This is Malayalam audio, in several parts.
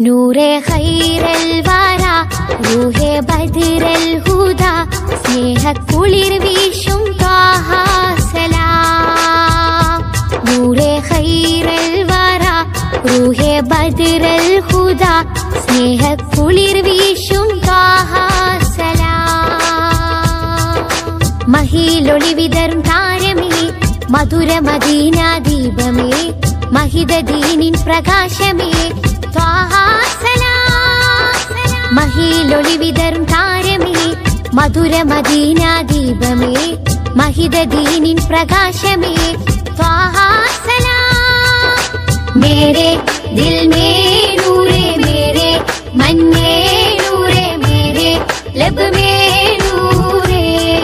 നൂറെ ഖൈറൽ വാര റൂഹെ ബദ്രൽ ഹുദ സ്നേഹക്കുളിർ വീശും ത്വാഹ സലാം നൂറെ ഖൈറൽ വാര റൂഹെ ബദ്രൽ ഹുദ സ്നേഹക്കുളിർ വീശും ത്വാഹ സലാം മഹിലൊളി വിതറും താരമേ മധുര മദീന ദീപമേ മഹിത ദീനിൻ പ്രകാശമേ ത്വാഹാ സലാം. മഹിലൊളി വിതറും താരമേ മധുര മദീന ദീപമേ മഹിത ദീനിൻ പ്രകാശമേ ത്വാഹാ സലാം. മേരെ ദിൽ മേ നൂറെ മേരെ मन में नूरे मेरे लब में नूरे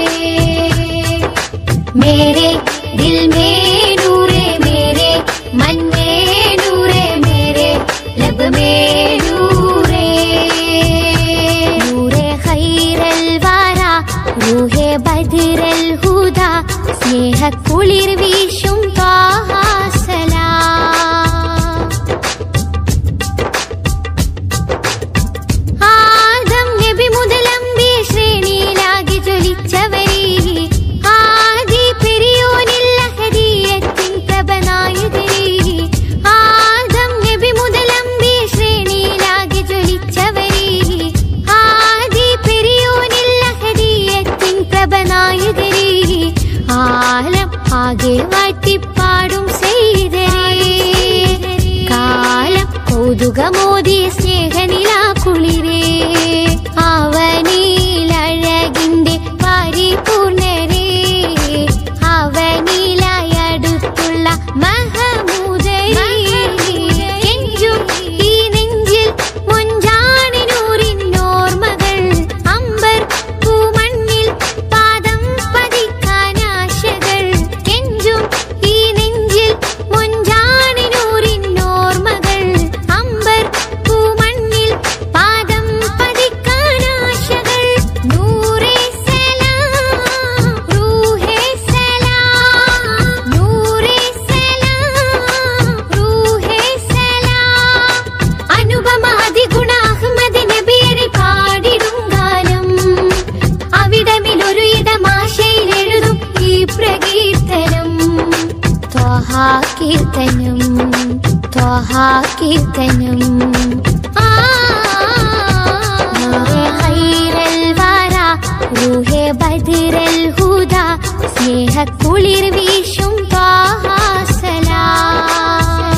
मेरे दिल में नूरे मेरे मन में नूरे मेरे लब में नूरे नूरे खैरल वारा रूहे बदरल हुदा സ്നേഹക്കുളിർ വീശും ത്വാഹാ സലാം ആദം നബി മുതൽ അമ്പിയ ശ്രേണിയിലാകെ ജ്വലിച്ചവരേ ആദി പെരിയോനിൽ അഹദീയത്തിൻ പ്രഭനായകരേ ആദം നബി മുതൽ അമ്പിയ ശ്രേണിയിലാകെ ജ്വലിച്ചവരേ ആദി പെരിയോനിൽ അഹദീയത്തിൻ പ്രഭനായകരേ ആലം ആകെ വാട്ടിപ്പാടും ചെയ്തരേ കാലം കൗതുകമോദിയ സ്നേഹനിലാ കുളിരേ അവനിലഴകിന്റെ പരിപൂർണരേ അവനിലയടുത്തുള്ള മഹമൂദരേ എഞ്ചും ഈ നെഞ്ചിൽ മൊഞ്ചാണിനൂറിനോർമകൾ അമ്പർ പൂമണ്ണിൽ പാദം പതിക്കാനാശകൾ എഞ്ചും ഈ നെഞ്ചിൽ മൊഞ്ചാണിനൂറിനോർമകൾ അമ്പർ പൂമണ്ണിൽ പാദം പതിക്കാനാശകൾ നൂറേ സലാം റൂഹേ സലാം നൂറേ സലാം റൂഹേ സലാം അനുപമാതി ഗുണ അഹമ്മദ് നബിയരെ പാടിടും ഗാനം അവിടമിലൊരു ഇടമാശയിൽ എഴുതും ഈ പ്രകീർത്തനം ത്വഹാ കീർത്തനം ത്വഹാ കീർത്തനം ആ നൂറെ ഖൈറൽ വാര റൂഹെ ബദ്രൽ ഹുദ സ്നേഹക്കുളിർ വീശും ത്വാഹാ സലാം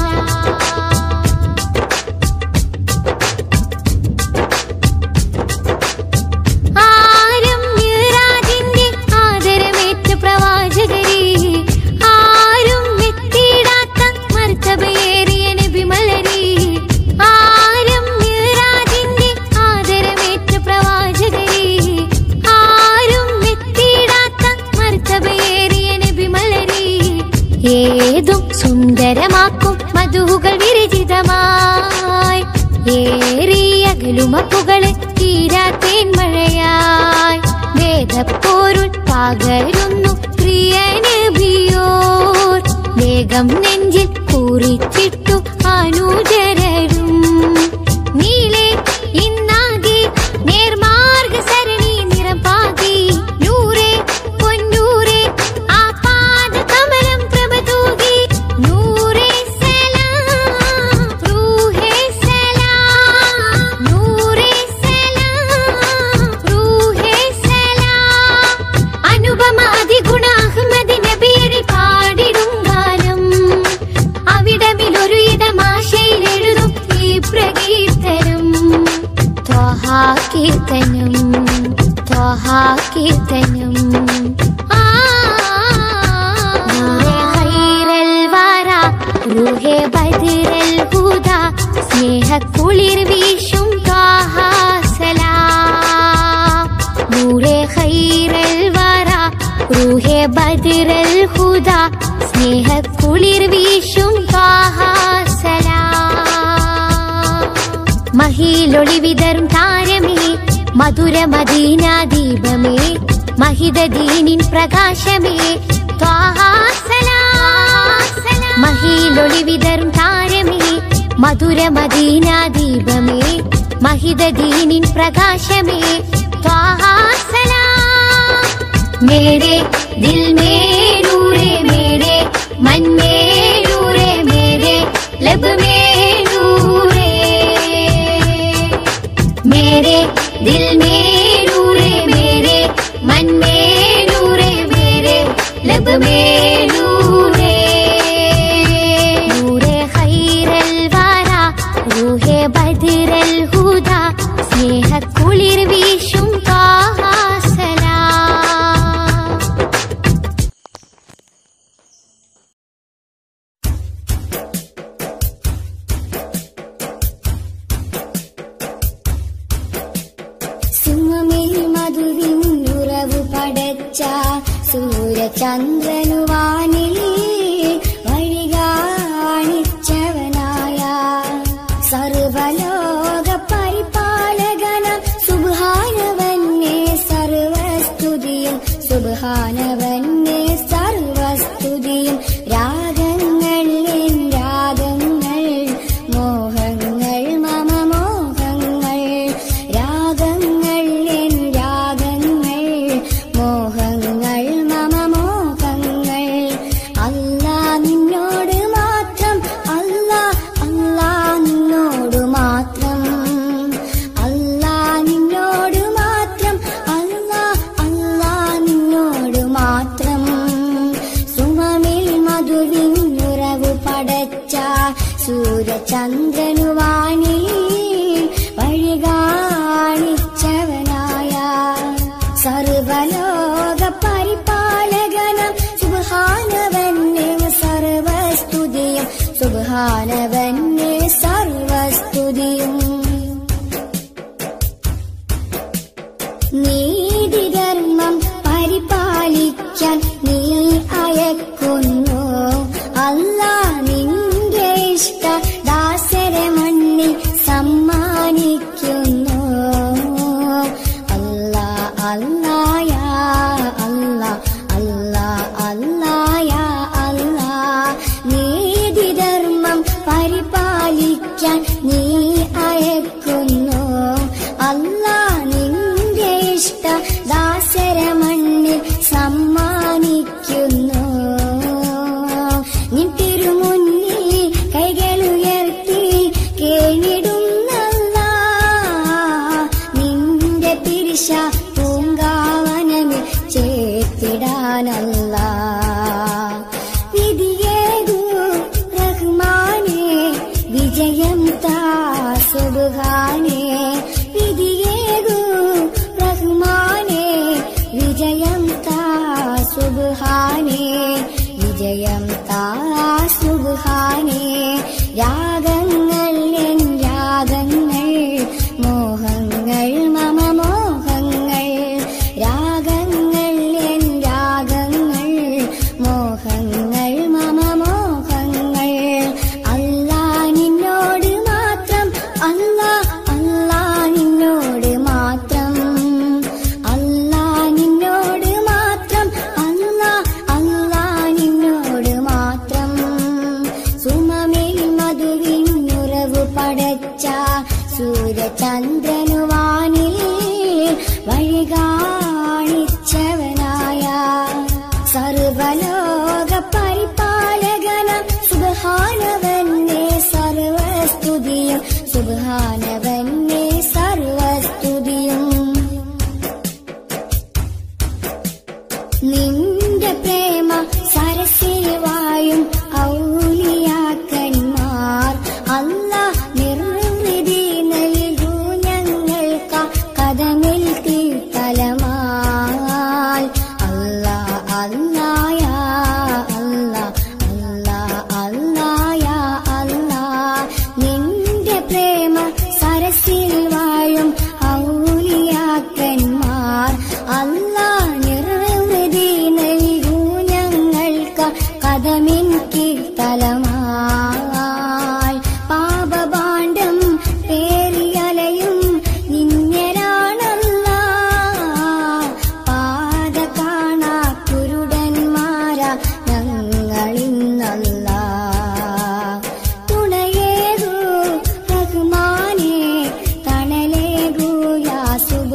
ആരും മിറാജിന്റെ ആദരമേറ്റ പ്രവാചകരെ ആരും എത്തിയിടാത്ത മർത്തബയേറിയ നബിമലരെ ആരും മിറാജിന്റെ ആദരമേറ്റ പ്രവാചകരെ ആരും എത്തിയിടാത്ത മർത്തബയേറിയ നബിമലരെ ഏതും സുന്ദരമാക്കും മധുകൾ വിരചിതമായി ഏറിയ ഗലുമപ്പുകള് തീരാത്തേൻ മഴയായി വേദപ്പോരുൾ പകരുന്നു പ്രിയ നബിയോർ വേഗം നെഞ്ചിൽ കുറിച്ചിട്ടു അനുചരരും നീളെ ഇന്നാകെ നേർമാർഗ സരണി നിറം പാകി നൂറേ പൊന്നൂറേ ആ പാദ കമലം പ്രഭ തൂകി നൂറേ സലാം റൂഹേ സലാം നൂറേ സലാം റൂഹേ സലാം അനുപമാതി ഗുണ അഹമ്മദ് നബിയരെ പാടിടും ഗാനം അവിടമിലൊരു ഇടമാശയിൽ എഴുതും ഈ പ്രകീർത്തനം ത്വഹാ കീർത്തനം ത്വഹാ കീർത്തനം ആ നൂറെ ഖൈറൽ വാര റൂഹെ ബദ്രൽ ഹുദ സ്നേഹക്കുളിർ വീശും ത്വാഹാ സലാം നൂറെ ഖൈറൽ വാര റൂഹെ ബദ്രൽ ഹുദ സ്നേഹക്കുളിർ വീശും ത്വാഹാ സലാം മഹിലൊളി വിതറും താരമേ മധുര മദീന ദീപമേ മഹിത ദീനിൻ പ്രകാശമേ ത്വാഹാ സലാം മഹിലൊളി വിതറും താരമേ മധുര മദീന ദീപമേ മഹിത ദീനിൻ പ്രകാശമേ ത്വാഹാ സലാം മേരെ ദിൽ മേ നൂറേ മേരെ മൻ മേ നൂറേ മേരെ ലബ് മേ നൂറേ मेरे दिल में नूरे मेरे मन में नूरे मेरे लब में नूरे नूरे खैरल वारा रूहे बदिरल हुदा സ്നേഹ കുളിർ വീശും കാസലാ സുമമിൽ മധുവിനുറവു പടച്ച സൂര്യചന്ദ്രനുവാനിൽ വഴികാണിച്ചവനായ സർവലോക പരിപാലകനം സുബാനവന്നെ സർവസ്തുതിയും സുബാനവന്നെ സർവസ്തുതിയും രാഗങ്ങൾ എൻ രാഗങ്ങൾ മോഹങ്ങൾ മമ മോഹങ്ങൾ രാഗങ്ങൾ എൻ രാഗങ്ങൾ മോഹങ്ങൾ മമ മോഹങ്ങൾ അല്ലാ നിന്നോട് മാത്രം അല്ലാ അല്ലാ നിന്നോട് മാത്രം അല്ലാ നിന്നോട് മാത്രം അല്ലാ അല്ലാ നിന്നോട് മാത്രം സുമമിൽ മധുവിനുറവു പടച്ച സൂര്യചന്ദ്രനുവാണി വഴികാണിച്ചവനായ സർവലോക പരിപാലകനം സുബാനവന്നെ സർവസ്തുതിയും സുബാനവന്നെ സർവസ്തുതിയും നീതിധർമ്മം പരിപാലിക്കാൻ നീ അയക്കുന്നു അല്ല നിന്റെ ഇഷ്ട ദാസരെ മണ്ണിൽ സമ്മാനിക്കുന്നു അല്ല അല്ലായ അല്ല അല്ല അല്ലായ അല്ല നീതിധർമ്മം പരിപാലിക്കാൻ നീ അയക്കുന്നു അല്ല നിന്റെ ഇഷ്ട ദാസര മണ്ണിൽ സമ്മാനിക്കുന്നു നിൻ തിരുമുന്നിൽ കൈകളുയർത്തി കേണിടുന്നല്ല നിന്റെ പിരിശ പൂങ്കാവനമിൽ ചേർത്തിടാനല്ല വിധിയേകു റഹ്മാനെ വിജയം താ സുബാനെ വിധിയേകു റഹ്മാനെ വിജയം താ സുബാനെ വിജയം താ സുബാനെ രാഗങ്ങൾ എൻ രാഗങ്ങൾ മോഹങ്ങൾ മമ മോഹങ്ങൾ രാഗങ്ങൾ എൻ രാഗങ്ങൾ മോഹങ്ങൾ മമ മോഹങ്ങൾ അല്ലാ നിന്നോട് മാത്രം അല്ലാ അല്ലാ നിന്നോട് മാത്രം അല്ലാ നിന്നോട് മാത്രം അല്ലാ അല്ലാ നിന്നോട് മാത്രം സുമ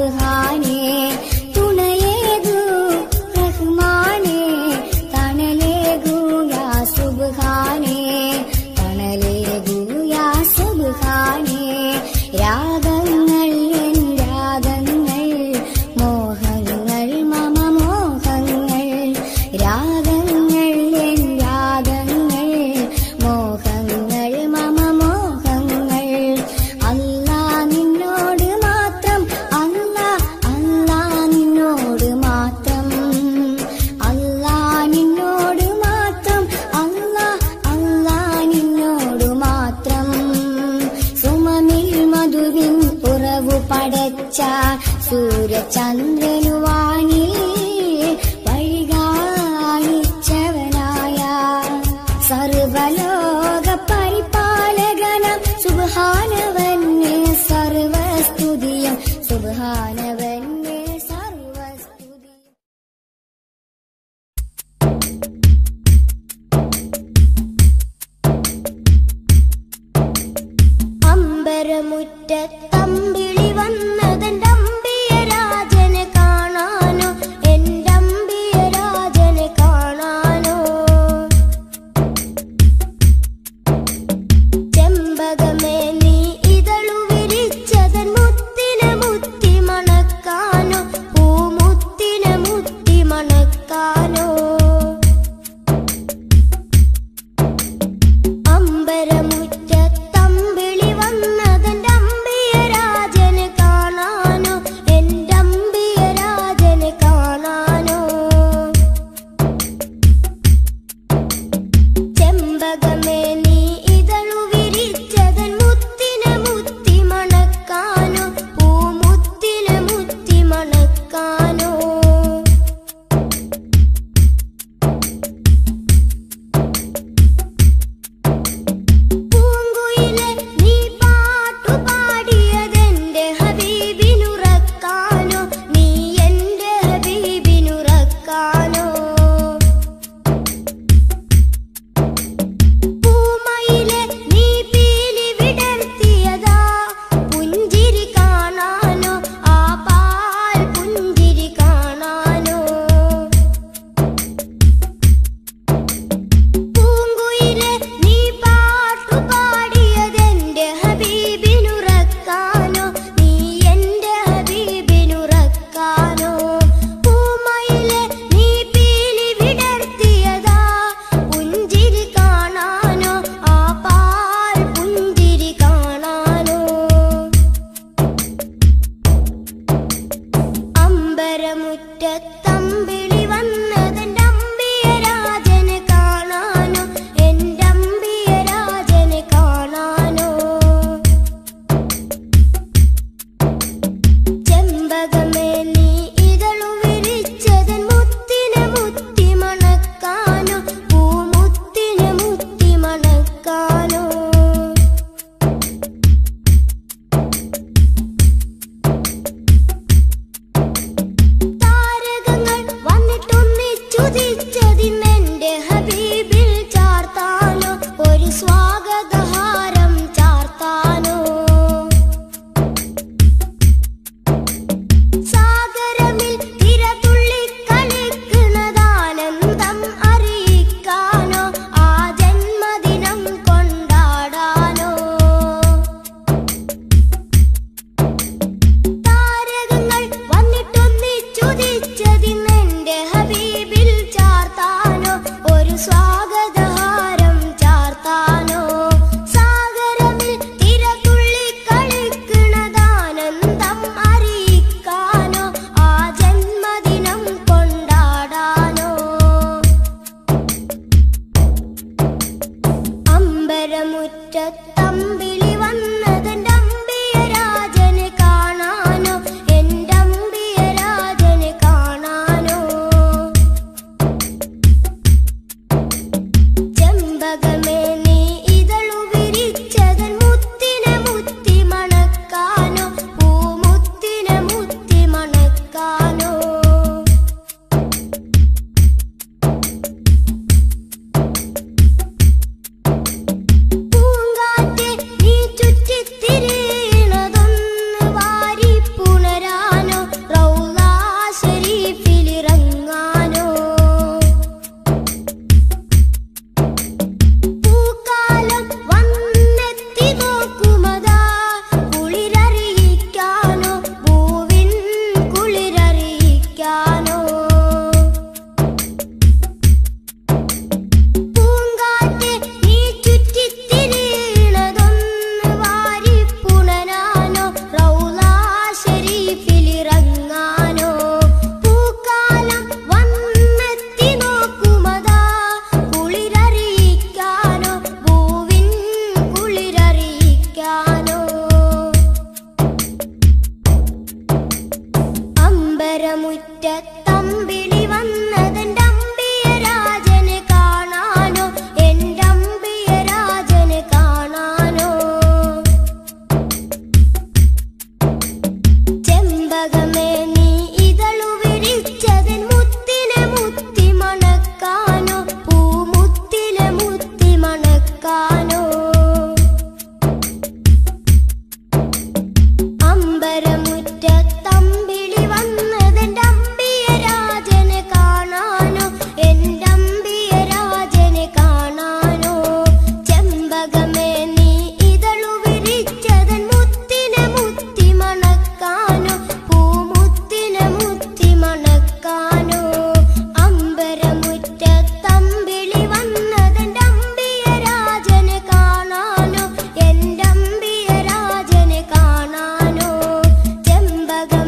സുബ്ഹാനേ തുണയേകൂ റഹ്മാനേ തണലേകൂ യാ സുബ്ഹാനേ തണലേകൂ യാ സുബ്ഹാനേ രാഗങ്ങൾ എൻ രാഗങ്ങൾ മോഹങ്ങൾ മമ മോഹങ്ങൾ രാഗങ്ങൾ എൻ രാഗങ്ങൾ മോഹങ്ങൾ മമ മോഹങ്ങൾ അല്ലാ നിന്നോട് മാത്രം അല്ലാ അല്ലാ നിന്നോട് മാത്രം അല്ലാ നിന്നോട് മാത്രം അല്ലാ അല്ലാ നിന്നോട് മാത്രം സുമമിൽ മധുവിൻ ഉറവു പടച്ച സൂര്യചന്ദ്രനുവാനിൽ വഴികാണിച്ചവനായ സർവലോക പരിപാലകനം സുബാനവന്നെ സർവസ്തുതിയും സുബാനവന്നെ സർവസ്തുതിയും അമ്പരമുറ്റത്തമ്പിളി വന്നതെന്റെ അമ്പിയ രാജനെ കാണാനോ എന്റെ അമ്പിയ രാജനെ കാണാനോ ചെമ്പകമേ നീ ഇതളു വിരിച്ചതൻ മുത്തിനെ മുത്തി മണക്കാനോ പൂമുത്തിനെ മുത്തി മണക്കാനോ അമ്പരമുറ്റത്തമ്പിളി വന്നതെന്റെ അമ്പിയ രാജനെ കാണാനോ എന്റെ അമ്പിയ രാജനെ കാണാനോ ചെമ്പകമേ നീ ഇതളു വിരിച്ചതൻ മുത്തിനെ മുത്തി മണക്കാനോ പൂമുത്തിനെ മുത്തി മണക്കാനോ പൂങ്കുയിലെ നീ പാട്ടു പാടിയതെന്റെ ഹബീബിനുറക്കാനോ നീ എന്റെ ഹബീബിനുറക്കാനോ പൂമയിലെ നീ പീലി വിടർത്തിയതാ പുഞ്ചിരി കാണാനോ ആ പാൽ പുഞ്ചിരി കാണാനോ പൂങ്കുയിലെ നീ പാട്ടു പാടിയതെന്റെ ഹബീബിനുറക്കാനോ നീ എന്റെ ഹബീബിനുറക്കാനോ പൂമയിലെ നീ പീലി വിടർത്തിയതാ പുഞ്ചിരി കാണാനോ ആ പാൽ പുഞ്ചിരി കാണാനോ അമ്പരമുറ്റത്തമ്പിളി വന്നതെന്റെ അമ്പിയ രാജനെ കാണാനോ എന്റെ അമ്പിയ രാജനെ കാണാനോ ചെമ്പകമേ നീ ഇതളു വിരിച്ചതൻ മുത്തിനെ മുത്തി മണക്കാനോ പൂമുത്തിനെ മുത്തി മണക്കാനോ താരകങ്ങൾ ചെമ്പകമേനി ഇതളു വിരിച്ചതൻ മുത്തിനെ മുത്തി മണക്കാനോ പൂമുത്തിനെ മുത്തി മണക്കാനോ അമ്പരമുറ്റത്തമ്പിളി വന്നതെന്റെ അമ്പിയ രാജനെ കാണാനോ എന്റെ അമ്പിയ രാജനെ കാണാനോ ചെമ്പകമേ നീ ഇതളു വിരിച്ചതൻ മുത്തിനെ മുത്തി മണക്കാനോ പൂമുത്തിനെ മുത്തി മണക്കാനോ അമ്പരമുറ്റത്തമ്പിളി വന്നതെന്റെ അമ്പിയ രാജനെ കാണാനോ എന്റെ അമ്പിയ രാജനെ കാണാനോ ചെമ്പക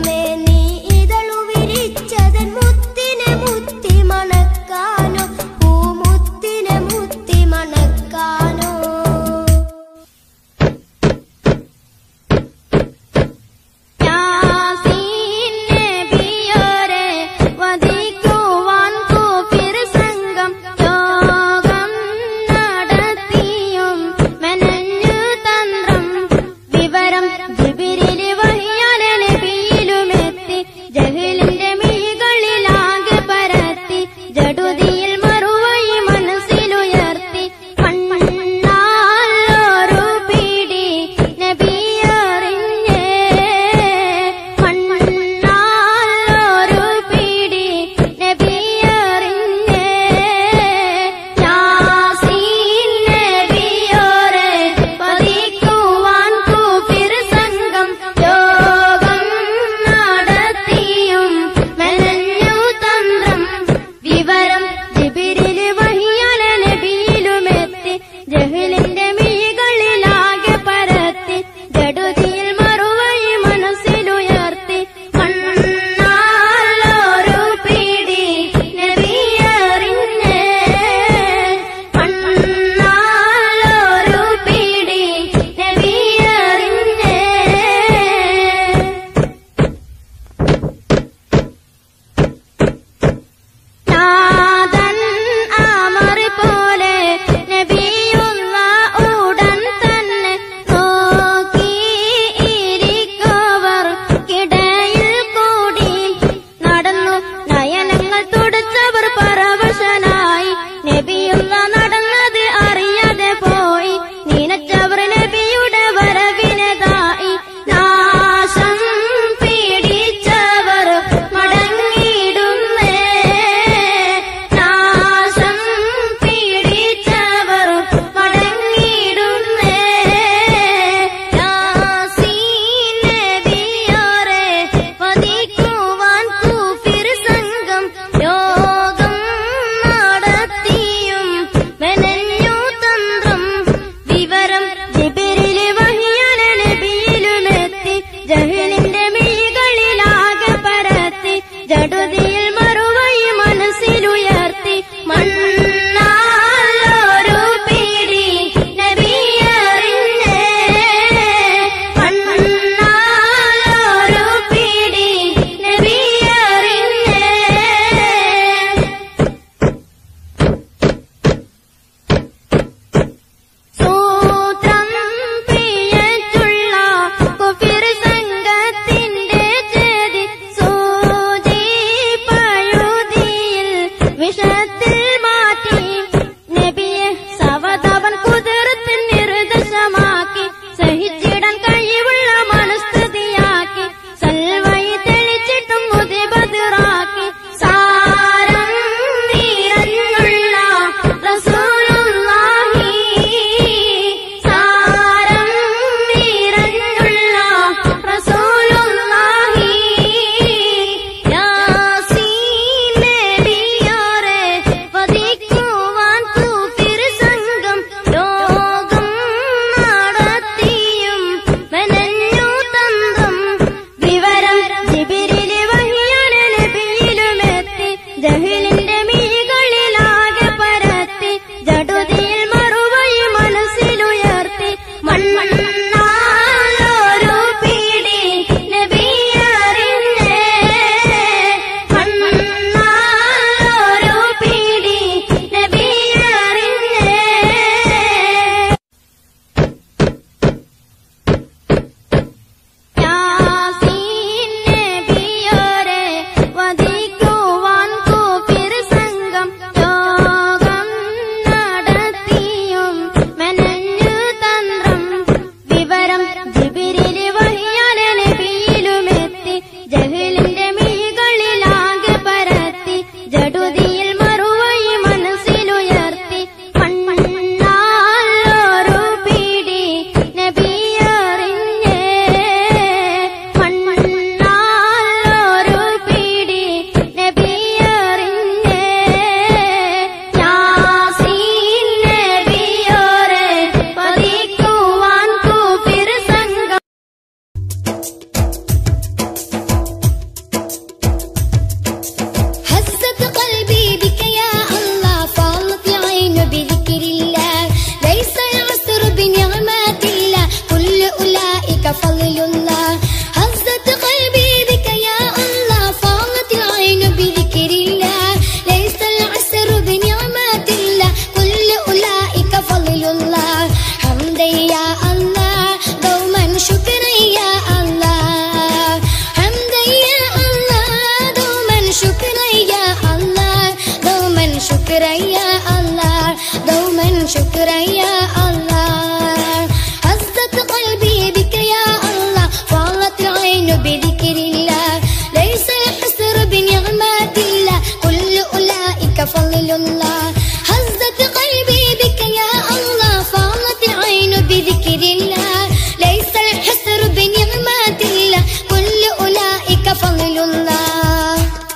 شكرا يا الله هزت قلبي بك يا الله فاضت العين بذكر الله ليس الحسر بنعمات الله كل أولئك فضل الله هزت قلبي بك يا الله فاضت العين بذكر الله ليس الحسر بنعمات الله كل أولئك فضل الله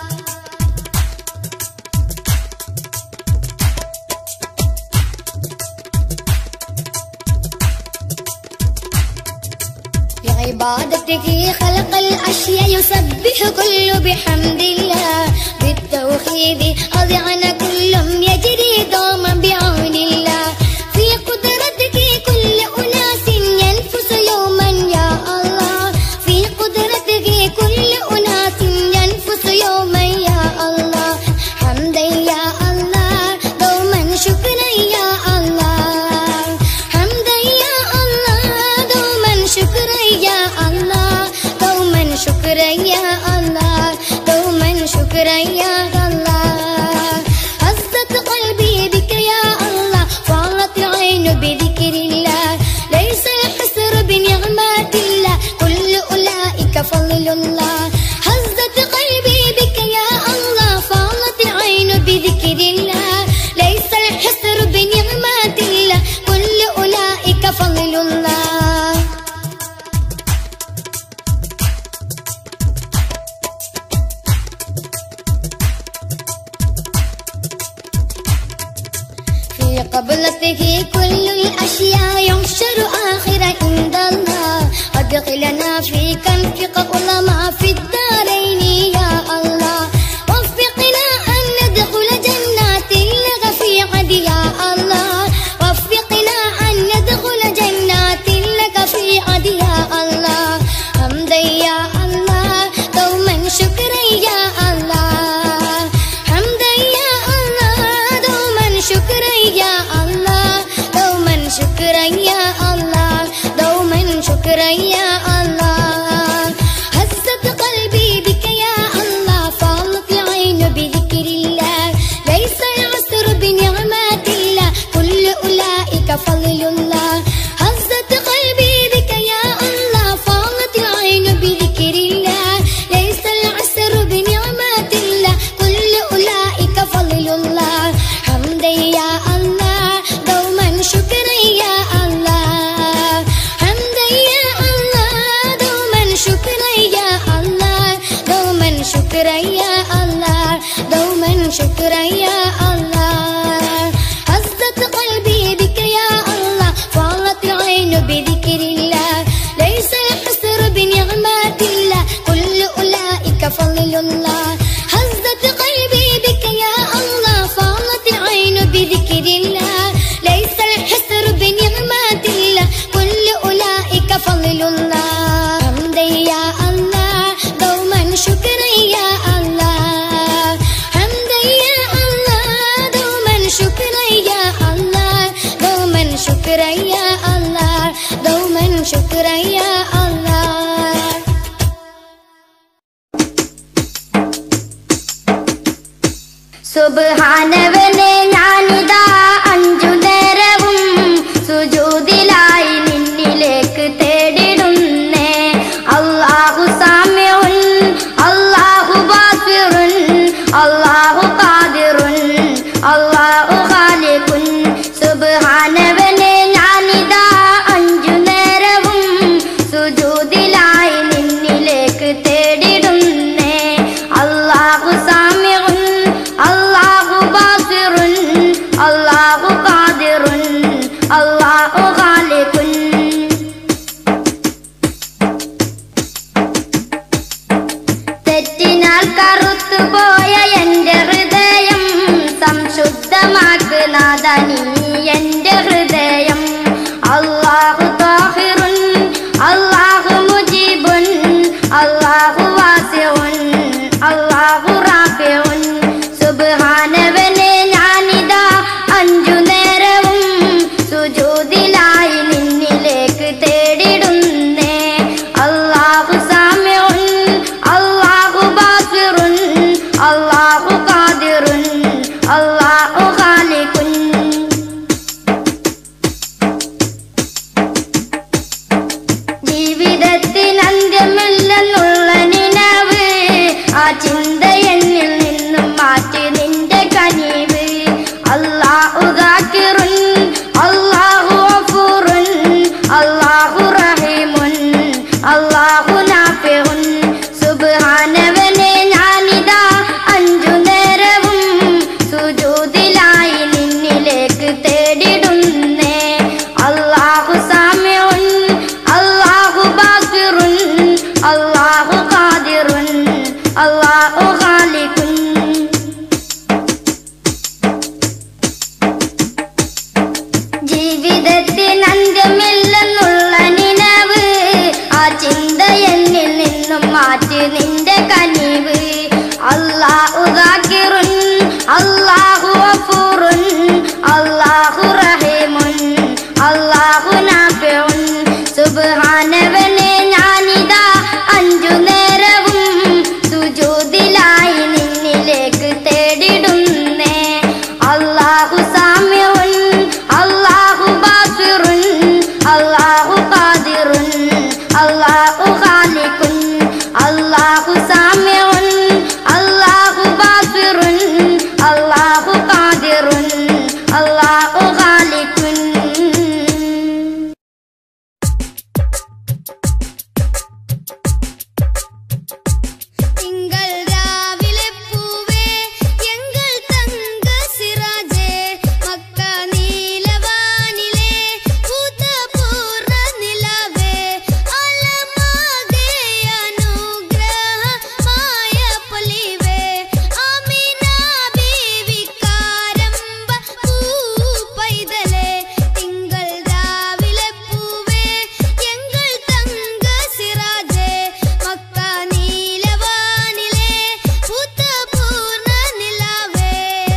بعبادته خلق الأشياء يسبح كل بحمد الله بالتوحيد أذعن كل يجري دوما بعون الله في قدرتك كل أناس ينفس يوما يا الله في قدرتك كل أناس ينفس يوما يا الله حمدا يا الله دوما شكرا يا الله حمدا يا الله دوما شكرا يا الله دوما شكرا يا الله دوما شكرا يا الله هزت قلبي بك يا الله فاضت العين بذكر الله ليس الحسر بنعمات الله كل أولئك فضل الله هزت قلبي بك يا الله فاضت العين بذكر الله ليس الحسر بنعمات الله كل أولئك فضل الله في قبلته كل الأشياء يحشر آخر عند الله أدخلنا في كنفك علماء في الدارين يا الله وفقنا أن ندخل جنات لك في عد يا الله وفقنا أن ندخل جنات لك في عد يا الله حمدا يا الله دوما شكرا يا الله حمدا يا الله دوما شكرا يا الله دوما شكرا يا الله دوما شكرا يا الله هزت قلبي بك يا الله فاضت العين بذكر الله ليس العسر بنعمات الله كل أولئك فضل الله هزت قلبي بك يا الله فاضت العين بذكر الله ليس العسر بنعمات الله كل أولئك فضل الله حمدا يا الله دوما شكرا يا الله حمدا يا الله دوما شكرا يا الله دوما شكرا يا الله دوما شكرا يا الله هزت قلبي بك يا الله فاضت العين بذكر الله ليس الحسر بنعمات الله كل أولئك فضل الله هزت قلبي بك يا الله فاضت العين بذكر الله ليس الحسر بنعمات الله كل أولئك فضل الله حمدا يا الله دوما شكرا يا الله حمدا يا الله دوما شكرا يا الله دوما شكرا يا الله دوما شكرا يا الله സുബ്ഹാനവനെ ഞാനിതാ അഞ്ചു നേരവും സുജൂദിലായി നിന്നിലേക്ക് തേടിടുന്നേ അല്ലാഹു സാമിഉൻ അല്ലാഹു ബാസിറുൻ അല്ലാഹു ഖാദിറുൻ അല്ലാഹു ഖാലിഖുൻ സുബ്ഹാനവനെ ഞാനിതാ അഞ്ചു നേരവും സുജൂദിലായി നിന്നിലേക്ക് തേടിടുന്നേ അല്ലാഹു സാമിഉൻ അല്ലാഹു ബാസിറുൻ അല്ലാഹു ഖാദിറുൻ അല്ലാഹു ഖാലിഖുൻ തെറ്റിനാൽ കറുത്തുപോയ എന്റെ ഹൃദയം സംശുദ്ധമാക്ക് നാദനി എന്റെ ഹൃദയം അല്ലാഹു താഹിറുൻ അല്ലാഹു മുജീബുൻ അല്ലാഹു വാസിഉൻ അല്ലാഹു റാഫിഉൻ സുബ്ഹാനവനെ ഞാനിതാ അഞ്ചു നേരവും സുജൂദിലായി നിന്നിലേക്ക് തേടിടുന്നേ അല്ലാഹു സാമിഉൻ അല്ലാഹു ബാസിറുൻ അല്ലാഹു ഖാദിറുൻ അല്ലാഹു ഖാലിഖുൻ سامع الله بصير الله قادر الله خالق തിങ്കൾ രാവിലെ പൂവേ എങ്കൾ തങ്ക സിറാജേ മക്ക നീലവാനിലെ ഭൂതപൂർണ്ണ നിലവേ അലമാകെ അനുഗ്രഹമായ പൊലിവേ അമിന ബീവി കാരമ്പ പൂപ്പൈതലേ തിങ്കൾ രാവിലെ പൂവേ എങ്കൾ തങ്ക സിറാജേ മക്ക നീലവാനിലെ ഭൂതപൂർണ്ണ നിലവേ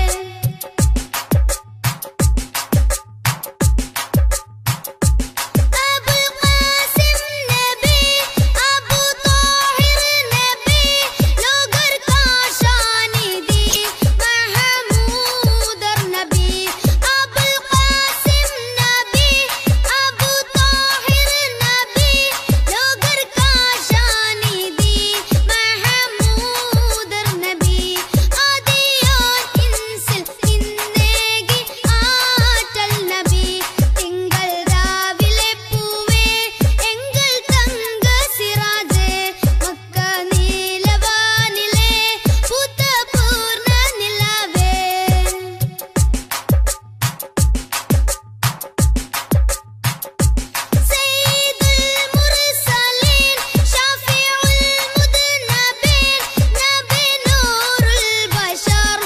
أبو القاسم نبي أبو طاهر نبي لوگر کاشانی دی محمود نبی أبو القاسم نبي أبو طاهر نبي لوگر کاشانی دی محمود نبي ആദിയാൻ ഇൻസിൽ ഇന്നേകി ആറ്റൽ നബി തിങ്കൾ രാവിലെ പൂവേ എങ്കൾ തങ്ക സിറാജേ മക്ക നീലവാനിലെ ഭൂതപൂർണ്ണ നിലവേ سيد المرسلين شفيع المذنبين نبي نور البشر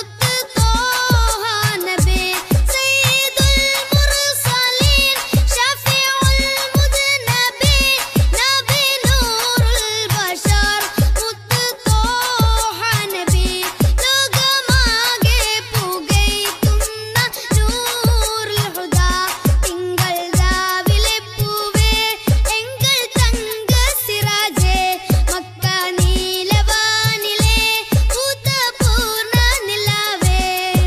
مطه نبي سيد المرسلين شفيع المذنبين نبي نور البشر مطه نبي ലോകമാകെ പുകയ്ക്കുന്ന നൂറുൽ ഹുദാ തിങ്കൾ രാവിലെ പൂവേ എങ്കൾ തങ്ക സിറാജേ മക്ക നീലവാനിലെ ഭൂതപൂർണ്ണ നിലവേ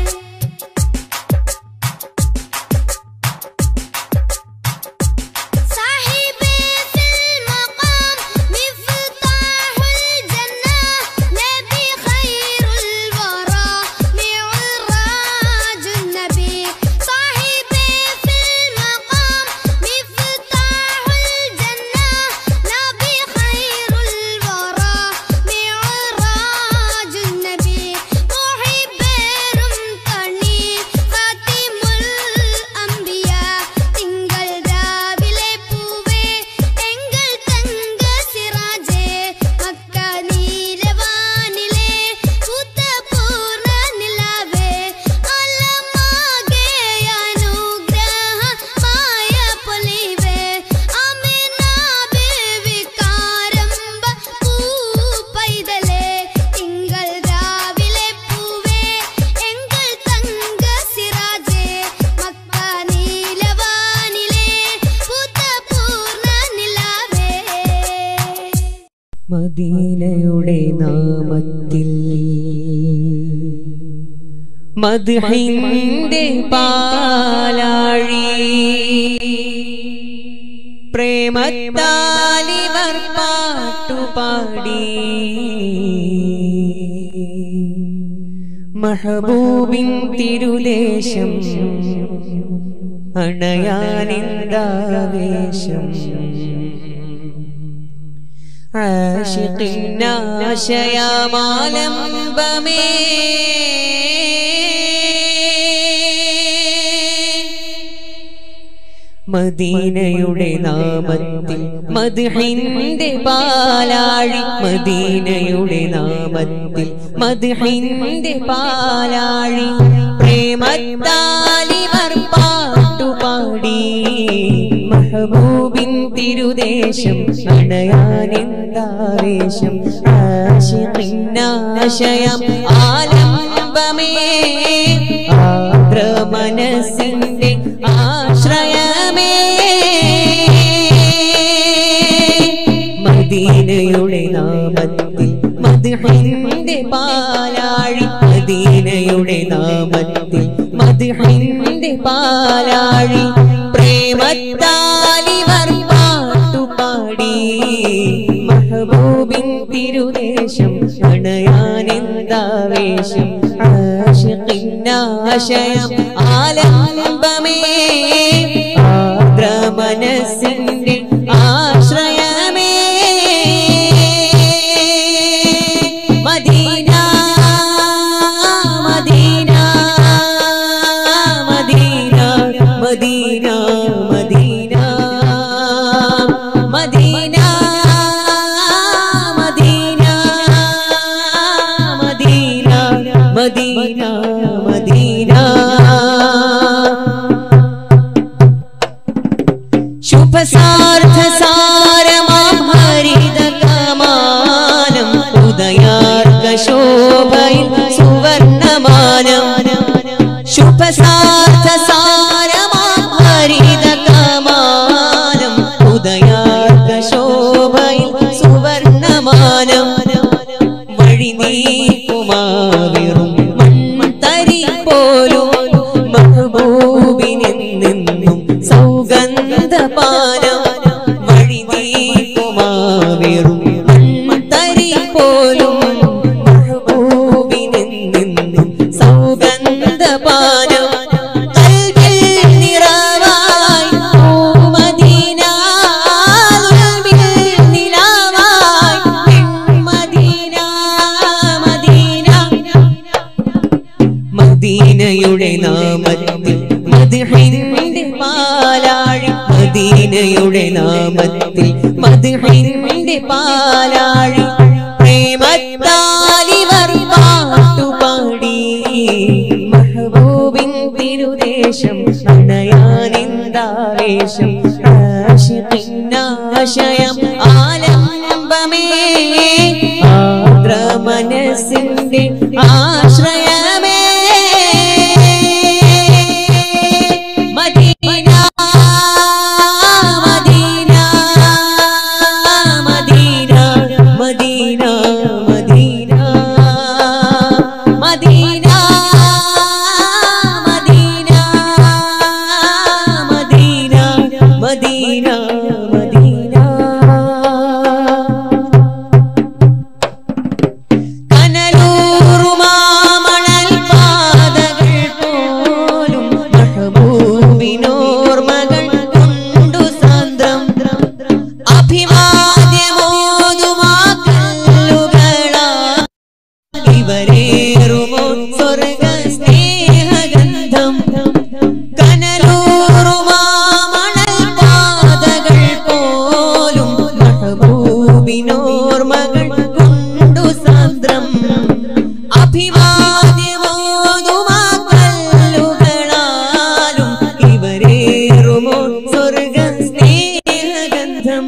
صاحبي في المقام مفتاح الجنة نبي خير الورى معراج النبي صاحبي في المقام مفتاح الجنة نبي خير الورى معراج النبي محب رمتني خاتم الأنبياء തിങ്കൾ രാവിലെ പൂവേ എങ്കൾ തങ്ക സിറാജേ മക്ക നീലവാനിലെ ഭൂതപൂർണ്ണ നിലവേ അലമാകെ അനുഗ്രഹമായ പൊലിവേ അമിന ബേബി കാരമ്പ പൂപ്പൈതലേ തിങ്കൾ രാവിലെ പൂവേ എങ്കൾ തങ്ക സിറാജേ മക്ക നീലവാനിലെ ഭൂതപൂർണ്ണ നിലവേ മദീനയുടെ നാമത്തിൽ മദ്ഹിന്റെ പാലാഴി പ്രേമത്താലിവർ പാട്ടുപാടി മഹബൂബിൻ തിരുദേശം അണയാനിന്ദാവേശം ആശിഖിന്നാശയമാലംബമേ മദീനയുടെ നാമത്തിൽ മദ്ഹിന്റെ പാലാഴി മദീനയുടെ നാമത്തിൽ മദ്ഹിന്റെ പാലാഴി പ്രേമത്താലിവർ പാട്ടുപാടി മഹബൂബിൻ തിരുദേശം അണയാനെന്താവേശം ആശിഖിന്നാശയം ആലംബമേ ആദ്ര മനസ്സിന്റെ ആശ്രയമേ മദീനയുടെ നാമത്തിൽ മദ്ഹിന്റെ പാലാഴി മദീനയുടെ നാമത്തിൽ മദ്ഹിന്റെ പാലാഴി പ്രേമത്താലിവർ പാട്ടുപാടി മഹബൂബിൻ തിരുദേശം അണയാനെന്താവേശം ആശിഖിന്നാശയം ആലംബമേ ആർദ്ര മനസ്സിന്റെ ആശ്രയമേ മദീന മദീന മദീന മദീന മദീന മദീന മദീന മദീന മദീന മദീന ശുഭസാർത്ഥ സാരമാം ഹരിത കമാനം ഉദയാർഗ ശോഭയിൽ സുവർണമാനം ശുഭസാർത്ഥ സാരമാം ഹരിത കമാനം ഉദയാർഗ ശോഭയിൽ സുവർണമാനം വഴി നീക്കുമാവിറും മൺതരി പോലും മഹബൂബിനെന്നും സൗഗന്ധപാനം വഴി നീക്കുമാവിറും മൺതരി പോലും മഹബൂബിനെന്നും സൗഗന്ധപാനം കൽവിൽ നിറവായി പൂമദീന ദുൽബിൽ നിലാവായി പെൺമദീന മദീന മദീനയുടെ നാമത്തിൽ മദ്ഹിന്റെ പാലാഴി മദീനയുടെ നാമത്തിൽ മദ്ഹിന്റെ പാലാഴി പ്രേമത്താലിവർ പാട്ടുപാടി മഹബൂബിൻ തിരുദേശം അണയാനെന്താവേശം ആശിഖിന്നാശയം ആലംബമേ ആർദ്ര മനസ്സിന്റെ ആശ്രയമേ മദീന മദീന മദീന മദീന മദീന മദീന മദീന മദീന മദീന മദീന കനലൂറുമാമണൽ പാതകൾ പോലും മഹബൂബിനോർമകൾ കൊണ്ടു സാന്ദ്രം അഭിവാദ്യമോതുമാ കല്ലുകളാ ഇവരേറുമോ സ്വർഗ സ്നേഹഗന്ധം കനലൂറുമാമണൽ പാതകൾ പോലും മഹബൂബിനോർമകൾ കൊണ്ടു സാന്ദ്രം അഭിവാദ്യമോതുമാ കല്ലുകളാലും ഇവരേറുമോ സ്വർഗ സ്നേഹഗന്ധം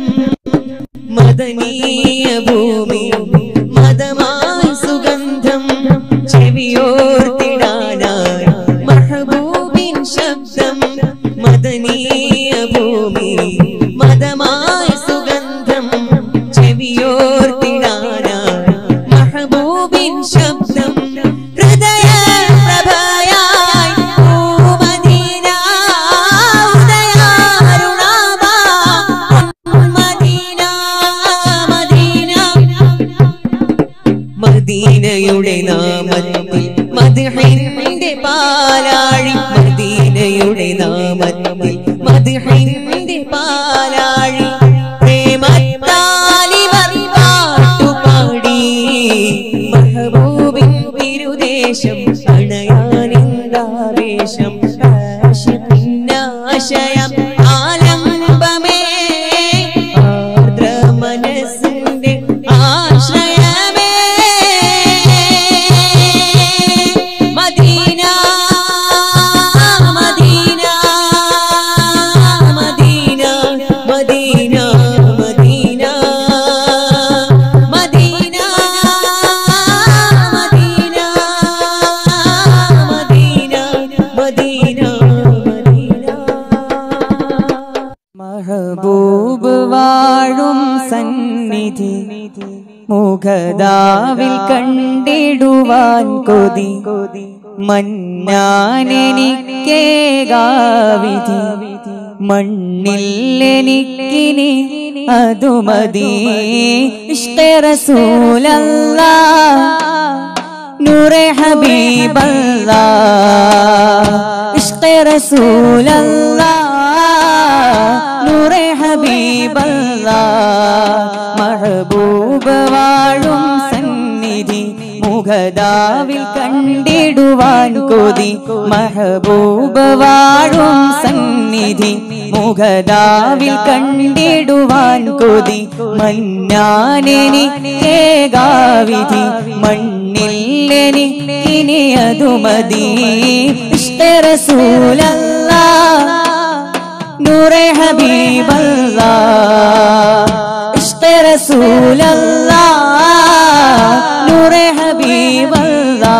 മദനീയ ഭൂമി മതമായി സുഗന്ധം ചെവിയോർത്തിടാനായി മഹബൂബിൻ ശബ്ദം മദനീയ ഭൂമി മതമായി സുഗന്ധം ചെവിയോർത്തിടാനായി മഹബൂബിൻ ശബ്ദം ഹൃദയ പ്രഭയായി പൂമദീന ഉദയാരുണാഭാ മദീന മദീന മദീനയുടെ നാമത്തിൽ മദ്ഹിന്റെ പാലാഴി മദീനയുടെ നാമത്തിൽ മദ്ഹിന്റെ പാലാഴി പ്രേമത്താലിവർ പാട്ടുപാടി മഹബൂബിൻ തിരുദേശം അണയാനെന്താവേശം ആശയം ആലംബമേ ആർദ്ര മനസ്സിന്റെ ആശ്രയമേ മദീന മദീന മദീന മദീന മദീന മദീന മദീന മദീന മദീന മദീന മഹബൂബ് വാഴും സന്നിധി മുഖദാവിൽ കണ്ടിടുവാൻ കൊതി മന്നാനെനിക്കേകാവിധി മണ്ണിൽ എനിക്കിനി അതു മതി ഇഷ്ടേ റസൂലല്ലാ നൂറെ ഹബീബല്ലാ ഇഷ്ടേ റസൂലല്ലാ നൂറെ ഹബീബല്ലാ മഹബൂബ് വാഴും സന്നിധി മുഖദാവിൽ കണ്ടിടുവാൻ കൊതി മഹബൂബ് വാഴും സന്നിധി മുഖദാവിൽ കണ്ടിടുവാൻ കൊതി മന്നാനെനിക്കേകാവിധി മണ്ണില്ലെനി ഇനി അതു മതി ഇഷ്ടറസൂലല്ലാ നൂറെ ഹബീബല്ലാ ഇഷ്ടറസൂലല്ലാ നൂറെ ഹബീബല്ലാ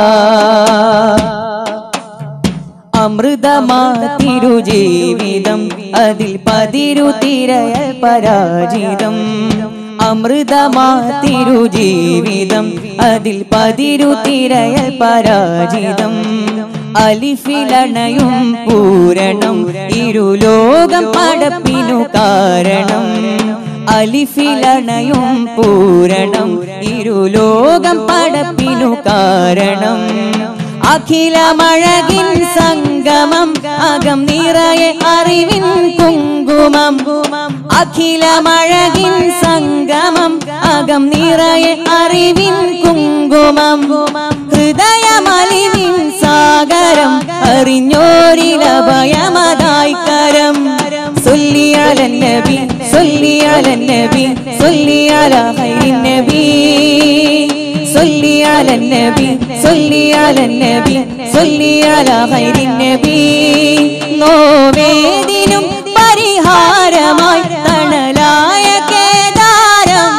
അമൃതമാ തിരുജീവിതം അതിൽ പതിരു തിരയൽ പരാജിതം അമൃതമാ തിരുജീവിതം അതിൽ പതിരു തിരയൽ പരാജിതം അലിഫിലണയും പൂരണം ഇരുലോകം പടപ്പിനു കാരണം അലിഫിലണയും പൂരണം ഇരുലോകം പടപ്പിനു കാരണം അഖിലമഴകിൻ സംഗമം അകം നിറയെ അറിവിൻ കുങ്കുമം അഖിലമഴകിൻ സംഗമം അകം നിറയെ അറിവിൻ കുങ്കുമം ഹൃദയമലിവിൻ സാഗരം അറിഞ്ഞോരിലഭയമതായി കരം സൊല്ലിയാല നബി സൊല്ലിയാല നബി സൊല്ലിയാല ഹൈരിൻ നബി സൊല്ലിയാല നബി സൊല്ലിയാല നബി സൊല്ലിയാല ഹൈരിൻ നബി നോവേദിനും പരിഹാരമായി തണലായ കേദാരം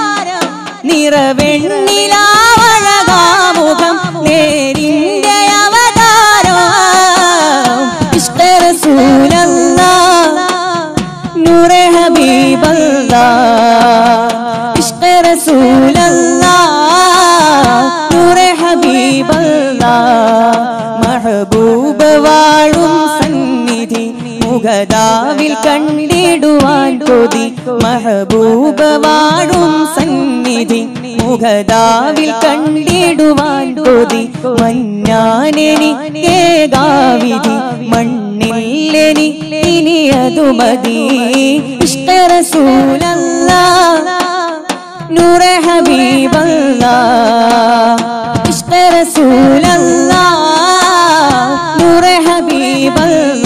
നിറവെണ്ണിലാവഴകാമുഖം നേരിന്റെ അവതാരം ഇഷ്ടറസൂലല്ല നൂറെ ഹബീബല്ല ഇഷ്ടറസൂലല്ല നൂറെ ഹബീബല്ല മഹബൂബ് വാഴും സന്നിധി മുഖദാവിൽ കണ്ടിടുവാൻ കൊതി മഹബൂബ് വാഴും സന്നിധി മുഖദാവിൽ കണ്ടിടുവാൻ കൊതി മഞ്ഞാനെനി കേകാവിധി മണ്ണില്ലെനി ഇനി അതു മതി ഇഷ്ടറസൂലല്ല നൂറെ ഹബീബല്ല ഇഷ്ടറസൂലല്ല നൂറെ ഹബീബല്ല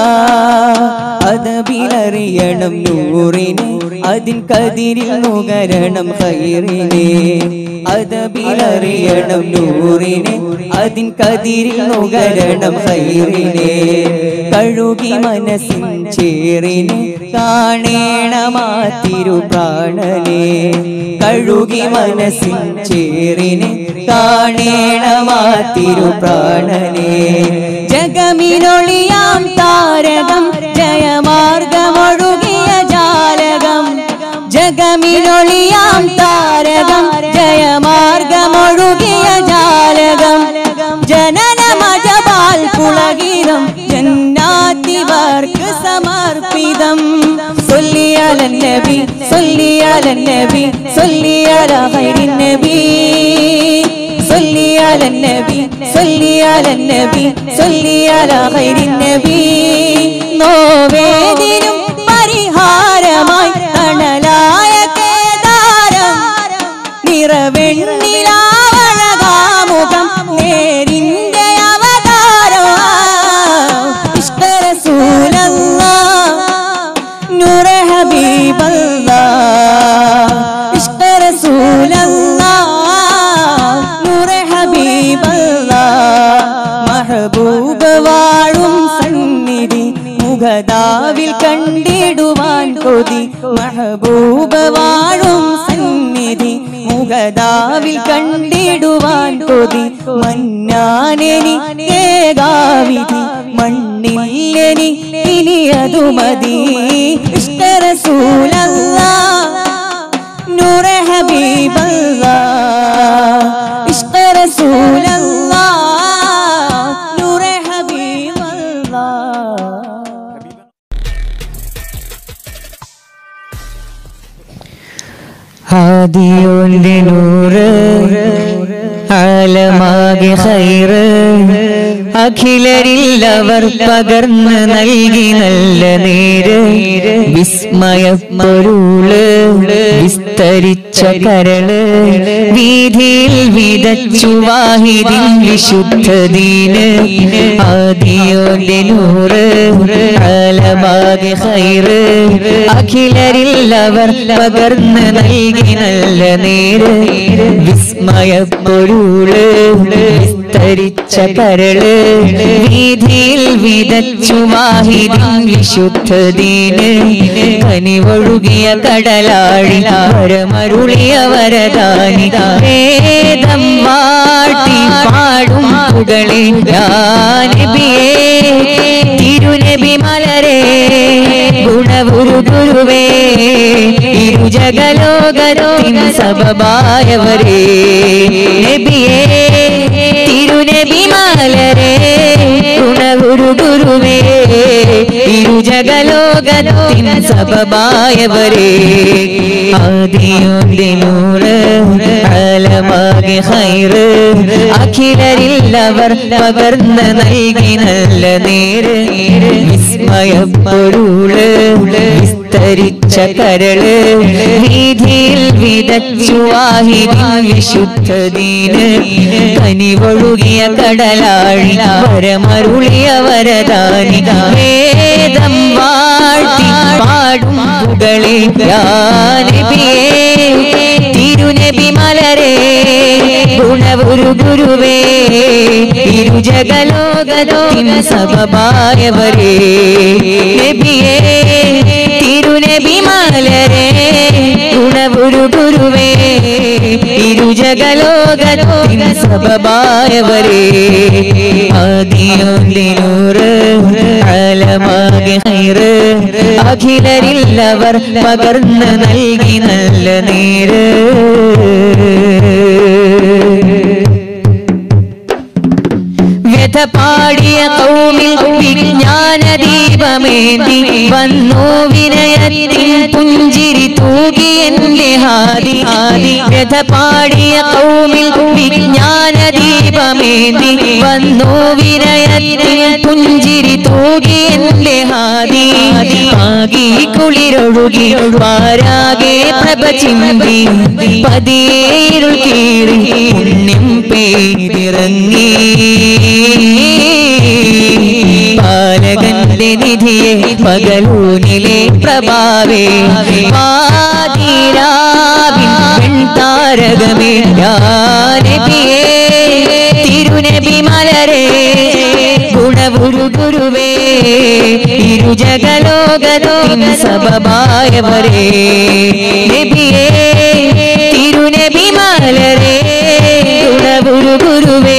അതബിലറിയണം നൂറിനെ അതിൻ കതിരിൽ നുകരണം ഹൈറിനെ അതബിലറിയണം നൂറിനെ അതിൻ കതിരിൽ നുകരണം ഹൈറിനെ കഴുകി മനസ്സിൻ ചേറിനെ കാണേണമാ തിരുപ്രാണനെ കഴുകി മനസ്സിൻ ചേറിനെ കാണേണമാ തിരുപ്രാണനെ ജഗമിനൊളിയാം താരകം ജയമാർഗമൊഴുകിയ ജാലകം ജഗമിനൊളിയാം താരകം ജയമാർഗമൊഴുകിയ ജാലകം ജനനമജപാൽ പുളകിതം ജന്നാത്തിവർക്ക് സമർപ്പിതം സൊല്ലിയാല നബി സൊല്ലിയാല നബി സൊല്ലിയാല ഹൈരിൻ നബി സൊല്ലിയാല നബി സൊല്ലിയാല നബി സൊല്ലിയാല ഹൈരിൻ നബി നോവേദിനും പരിഹാരമായി തണലായ കേദാരം നിറവെണ്ണിലാവഴകാമുഖം നേരിന്റെ അവതാരം ഇഷ്ടറസൂലല്ല നൂറെ ഹബീബല്ല ഇഷ്ടറസൂലല്ല നൂറെ ഹബീബല്ല മഹബൂബ് വാഴും സന്നിധി മുഖദാവിൽ കണ്ടിടുവാൻ കൊതി മഹബൂബ് വാഴും സന്നിധി മുഖദാവിൽ കണ്ടിടുവാൻ കൊതി മന്നാനെനി കേകാവിധി മണ്ണില്ലെനി ഇനി അതു മതി ഇഷ്ടറസൂലല്ല നൂറെ ഹബീബല്ല ഇഷ്ടറസൂലല്ല നൂറെ ഹബീബല്ല ആദിയോന്റെ നൂറ് ആലമാകെ ഹൈറ് അഖിലരിൽ അവർ പകർന്ന് നൽകി നല്ല നേര് വിസ്മയപ്പൊരുള് വിസ്തരിച്ച കരള് വീതിയിൽ വിതച്ചു വാഹിദിൻ വിശുദ്ധദീന് ആദിയോന്റെ നൂറ് ആലമാകെ ഹൈറ് അഖിലരിൽ അവർ പകർന്ന് നൽകി നല്ല നേര് വിസ്മയപ്പൊരുള് വിസ്തരിച്ച കരള് വീതിയിൽ വിതച്ചു വാഹിദിൻ വിശുദ്ധദീന് കനിവൊഴുകിയ കടലാഴി വരമരുളിയ വരദാനി വേദം വാട്ടി പാടും പുകളെ നബിയേ തിരുനബി മലരേ ഗുണവുരു ഗുരുവേ ഇരുജഗലോകത്തിൻ സബബായവരേ നബിയേ തിരുനബി മലരേ ഗുണഗുരു ഗുരുവേ ഇരുജഗലോകത്തിൻ സബബായവരേ ആദിയോന്റെ നൂറ് ആലമാകെ ഹൈറ് അഖിലരിൽ അവർ പകർന്ന് നൽകി നല്ല നേര് വിസ്മയപ്പൊരുള് വിസ്തരിച്ച കരള് വീതിയിൽ വിതച്ചു വാഹിദിൻ വിശുദ്ധദീന് കനിവൊഴുകിയ കടലാഴി വരമരുളിയ വരദാനി വേദം വാഴ്ത്തി പാടും പുകളെ നബിയേ തിരുനബി മലരേ ഗുണവുരു ഗുരുവേ ഇരുജഗലോകത്തിൻ സബബായവരേ നബിയേ തിരുനബി മലരേ ഗുണവുരു ഗുരുവേ ഇരുജഗലോകത്തിൻ സബബായവരേ ആദിയോന്റെ നൂറ് ആലമാകെ ഹൈറ് അഖിലരിൽ അവർ പകർന്ന് നൽകി നല്ല നേര് വ്യഥ പാടിയ കൗമിൽ വിജ്ഞാന ദീപമേന്തി വന്നു വിനയത്തിൻ പുഞ്ചിരി തൂകി എന്റെ ഹാദി ആദി വ്യഥ പാടിയ കൗമിൽ വിജ്ഞാന ദീപമേന്തി വന്നു വിനയത്തിൻ പുഞ്ചിരി തൂകി എന്റെ ഹാദി ആകി കുളിരൊഴുകി പാരാകെ പ്രഭ ചിന്തി പതിയേരുൾ കീറി പുണ്യം പെയ്തിറങ്ങി പാലകന്റെ നിധിയെ പകലൂനിലെ പ്രഭാവേ പാതിരാവിൻ താരകമേ നബിയേ തിരുനബി മലരേ ഗുണവുരു ഗുരുവേ ഇരുജഗലോകത്തിൻ സബബായവരേ നബിയേ തിരുനബി മലരേ ഗുണവുരു ഗുരുവേ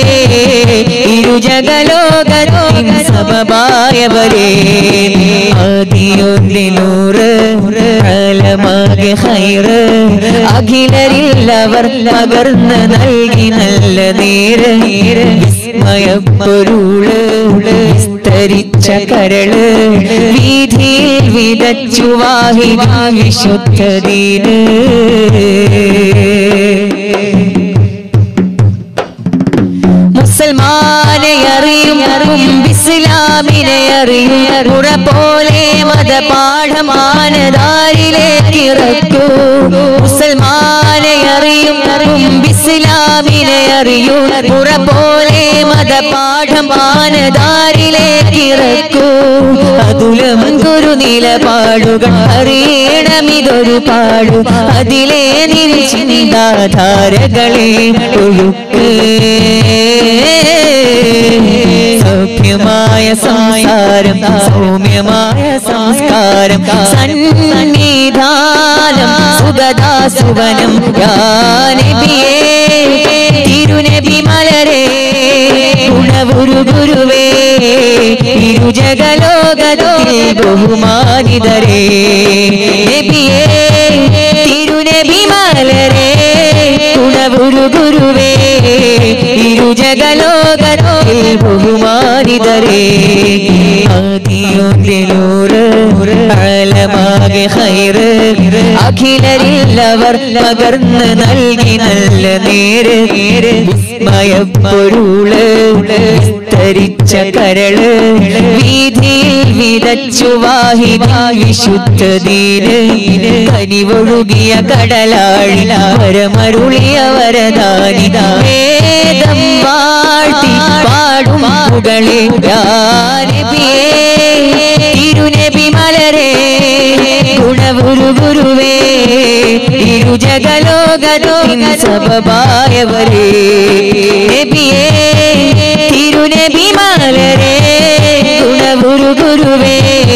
ഇരുജഗലോകത്തിൻ സബബായവരേ ആദിയൊന്റെ നൂറ് ആലമാകെ ഹൈറ് അഖിലരിൽ അവർ പകർന്ന് നൽകി നല്ല നേര് വിസ്മയപ്പൊരുള് വിസ്തരിച്ച കരള് വീതിയിൽ വിതച്ചു വാഹിദ വിശുദ്ധദീന് മുസൽമാനെ അറിയും ഇസ്ലാമിനെ അറിയും ഉറ പോലെ മതപാഠമാനദാരിലേക്ക് ഇറക്കൂ മുസൽമാനെ അറിയും ഇസ്ലാമിനെ അറിയൂ ഉറ പോലെ മതപാഠമാനദാരിലേക്ക് ഇറക്കൂ അതുലം ഗുരു നിലപാടുകൾ അറിയണമിതൊരു പാടു അതിലെ നിൻ ചിന്താധാരകളെ ഒഴുക്ക് സൗഖ്യമായ സംസാരം സൗമ്യമായ സംസ്കാരം സന്നിധാനം സുഗദാസുവനം യാനബിയേ തിരുനബി മലരേ ഗുണവുരു ഗുരുവേ ഇരുജഗലോകത്തിൽ ബഹുമാനിതരേ നബിയേ തിരുനബി മലരേ ഗുണവുരു ഗുരുവേ ഇരുജഗലോകത്തിൽ ബഹുമാനിതരേ ആദിയോന്റെ നൂറ് ആലമാകെ ഹൈറ് അഖിലരില്ലവർ പകർന്ന് നൽകി നല്ല നേര് നേര് വിസ്മയപ്പൊരുള് വിസ്തരിച്ച കരള് വീതിയിൽ വിതച്ചു വാഹിനി വിശുദ്ധതീന് കനിവൊഴുകിയ കടലാഴി വരമരുളിയ വരദാനിത വേദം വാഴ്ത്തി പാടും പുകളെ നബിയേ തിരുനബി മലരേ ഗുണഗുരു ഗുരുവേ ഇരുജഗലോകത്തിൻ സബബായവരേ നബിയേ തിരുനബി മലരേ ഗുണഗുരു ഗുരുവേ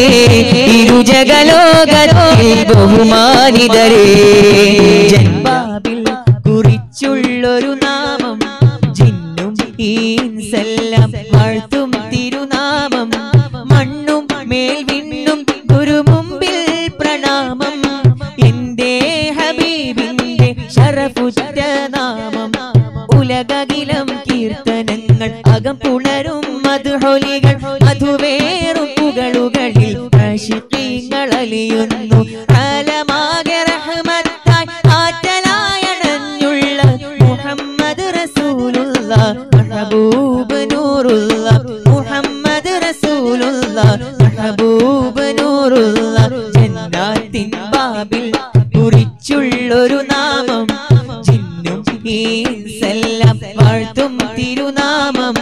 ഇരുജഗലോകത്തിൽ ബഹുമാനിതരേ ജന്മാവിൽ കുറിച്ചുള്ളൊരു നാമം ജിന്നും ഈൻസെല്ലാം വാഴ്ത്തും തിരുനാമം മണ്ണും മേൽ വിണ്ണും ഗുരുമുമ്പിൽ പ്രണാമം എന്റെ ഹബീബിന്റെ ശരഫുറ്റ നാമം ഉലകകിലം കീർത്തനങ്ങൾ അകം പുണരും മധുഹൊലികൾ മധുവേറും പുകളുകളിൽ ആശിഖീങ്ങൾ അലിയുന്നു കാലമാകെ റഹ്മത്തായി ആറ്റലായണഞ്ഞുള്ള മുഹമ്മദ് റസൂലുള്ള മഹബൂബ് നൂറുള്ള മുഹമ്മദ് റസൂലുള്ള മഹബൂബ് നൂറുള്ള ജന്നാത്തിൻ ബാബിൽ കുറിച്ചുള്ളൊരു നാമം ജിന്നും ഈൻസെല്ലാം വാഴ്ത്തും തിരുനാമം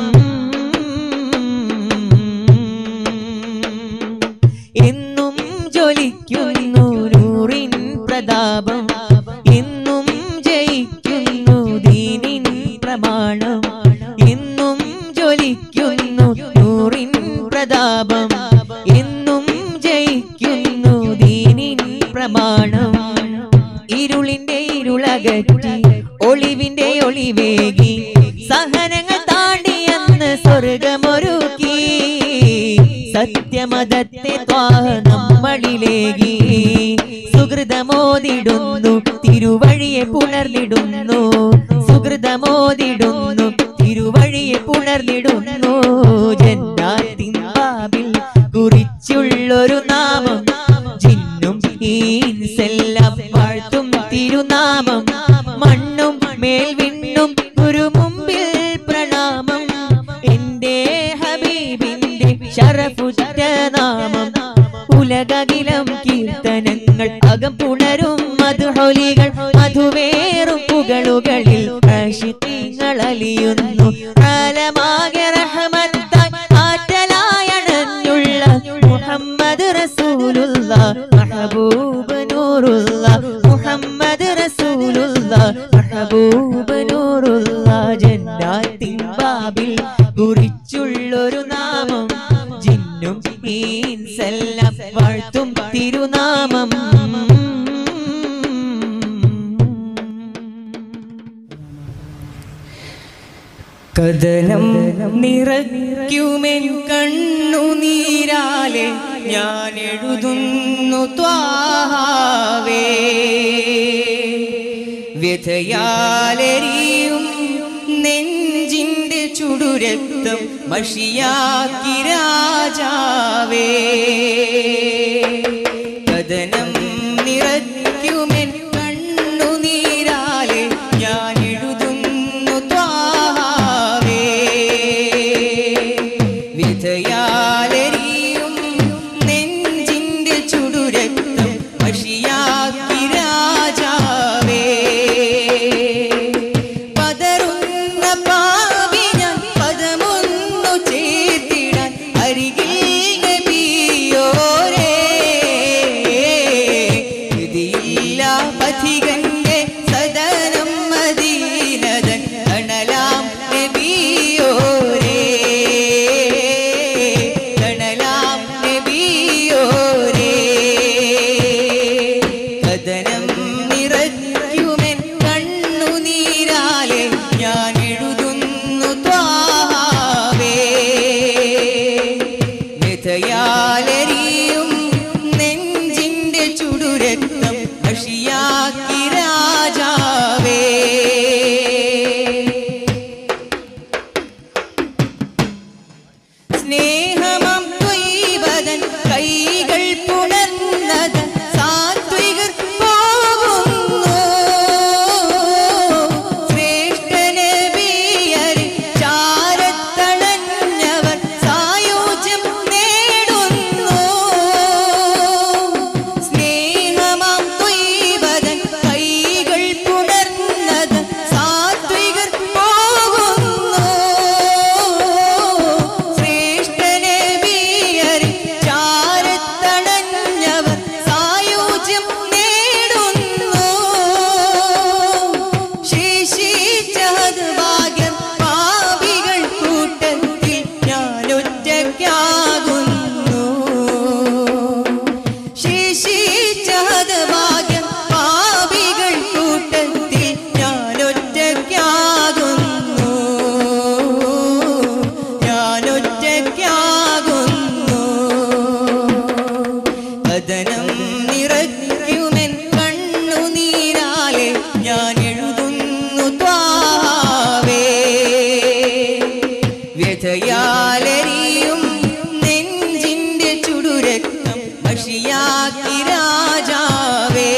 എന്നും ജ്വലിക്കുന്നു നൂറിൻ പ്രതാപം എന്നും ജയിക്കുന്നു ദീനിൻ പ്രമാണം എന്നും ജ്വലിക്കുന്നു നൂറിൻ പ്രതാപം എന്നും ജയിക്കുന്നു ദീനിൻ പ്രമാണം ഇരുളിന്റെ ഇരുളകറ്റി ഒളിവിന്റെ ഒളിവേകി സഹനങ്ങൾ താണ്ടി അന്ന് സ്വർഗമൊരുക്കി സത്യമതത്തെ ത്വാഹ നമ്മളിലേകി സുഹൃതമോദിടുന്നു തിരുവഴിയെ പുണർന്നിടുന്നു സുഹൃതമോദിടുന്നു തിരുവഴിയെ പുണർന്നിടുന്നു ജന്നാത്തിൻ ബാബിൽ കുറിച്ചുള്ളൊരു നാമം ജിന്നും ഈൻസെല്ലാം വാഴ്ത്തും തിരുനാമം മണ്ണും മേൽ വിണ്ണും ഗുരുമുമ്പിൽ പ്രണാമം എന്റെ ഹബീബിന്റെ ശരഫുറ്റ നാമം ഉലകകിലം കീർത്തനങ്ങൾ അകം പുണരും മധുഹൊലികൾ മധുവേറും പുകളുകളിൽ ആശിഖീങ്ങൾ അലിയുന്നു കാലമാകെ റഹ്മത്തായി ആറ്റലായണഞ്ഞുള്ള മുഹമ്മദ് റസൂലുള്ള മഹബൂബ് നൂറുള്ള മുഹമ്മദ് റസൂലുള്ള മഹബൂബ് നൂറുള്ള ജന്നാത്തിൻ ബാബിൽ കുറിച്ചുള്ളൊരു നാമം ജിന്നും ഈൻസെല്ലാം വാഴ്ത്തും തിരുനാമം കഥനം നിറയ്ക്കുമെൻ കണ്ണുനീരാലെ ഞാൻ എഴുതുന്നു ത്വാഹാവേ വ്യഥയാലെറിയും നെഞ്ചിന്റെ ചുടുരക്തം മഷിയാക്കി രാജാവേ കഥനം നിറയ്ക്കുമെൻ കണ്ണുനീരാലെ ഞാൻ എഴുതുന്നു ത്വാഹാവേ വിധയാലെറിയും നെഞ്ചിന്റെ ചുടുരക്തം മഷിയാക്കി രാജാവേ പതറുന്ന പാവി ഞാൻ പദമൊന്നു ചേർത്തിടാൻ അരികിൽ നബിയോരേ ശേഷിച്ചത് ഭാഗ്യം പാപികൾ കൂട്ടത്തിൽ ഞാൻ ഒറ്റയ്ക്കാകുന്നു ശേഷിച്ചത് ഭാഗ്യം പാപികൾ കൂട്ടത്തിൽ ഞാൻ ഒറ്റയ്ക്കാകുന്നു ഞാൻ ഒറ്റയ്ക്കാകുന്നു കഥനം നിറയ്ക്കുമെൻ കണ്ണുനീരാലെ ഞാൻ എഴുതുന്നു ത്വാവേ വ്യഥയാലരിയും നെഞ്ചിന്റെ ചുടുരക്തം മഷിയാക്കി രാജാവേ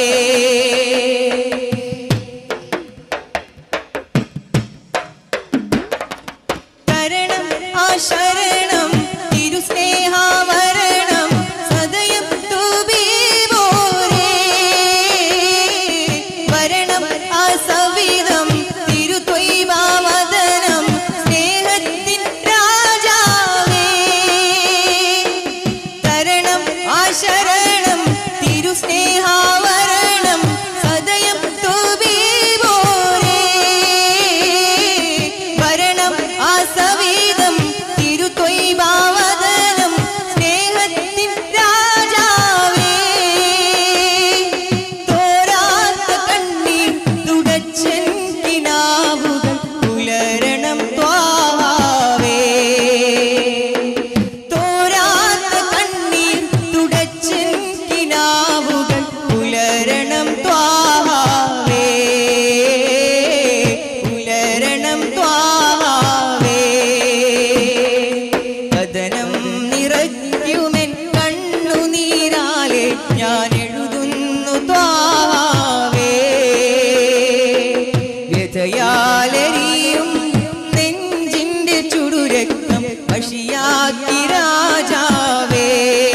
തരണം ആ ശരണം തിരുസ്നേഹാവരണം സദയം തുബീവോരേ വരണം ആ സവിധം തിരുത്വൈവാവദനം സ്നേഹത്തിൻ രാജാവേ തരണം ആ ശരണം തിരുസ്നേഹാവരണം സദയം തുബീവോരേ വരണം ആ സവീതം തിരുത്വൈഭാവദനം സ്നേഹത്തിൻ രാജാവേ തോരാത്ത കണ്ണീർ തുടച്ചൻ കിനാവുകൾ പുലരണം ത്വാവേ തോരാത്ത കണ്ണീർ തുടച്ചൻ കിനാവുകൾ പുലരണം ത്വാവേ പുലരണം ത്വാവേ കഥനം നിറയ്ക്കുമെൻ കണ്ണുനീരാലെ ഞാൻ എഴുതുന്നു ത്വാവേ വ്യഥയാലരിയും നെഞ്ചിന്റെ ചുടുരക്തം വഷിയാക്കി രാജാവേ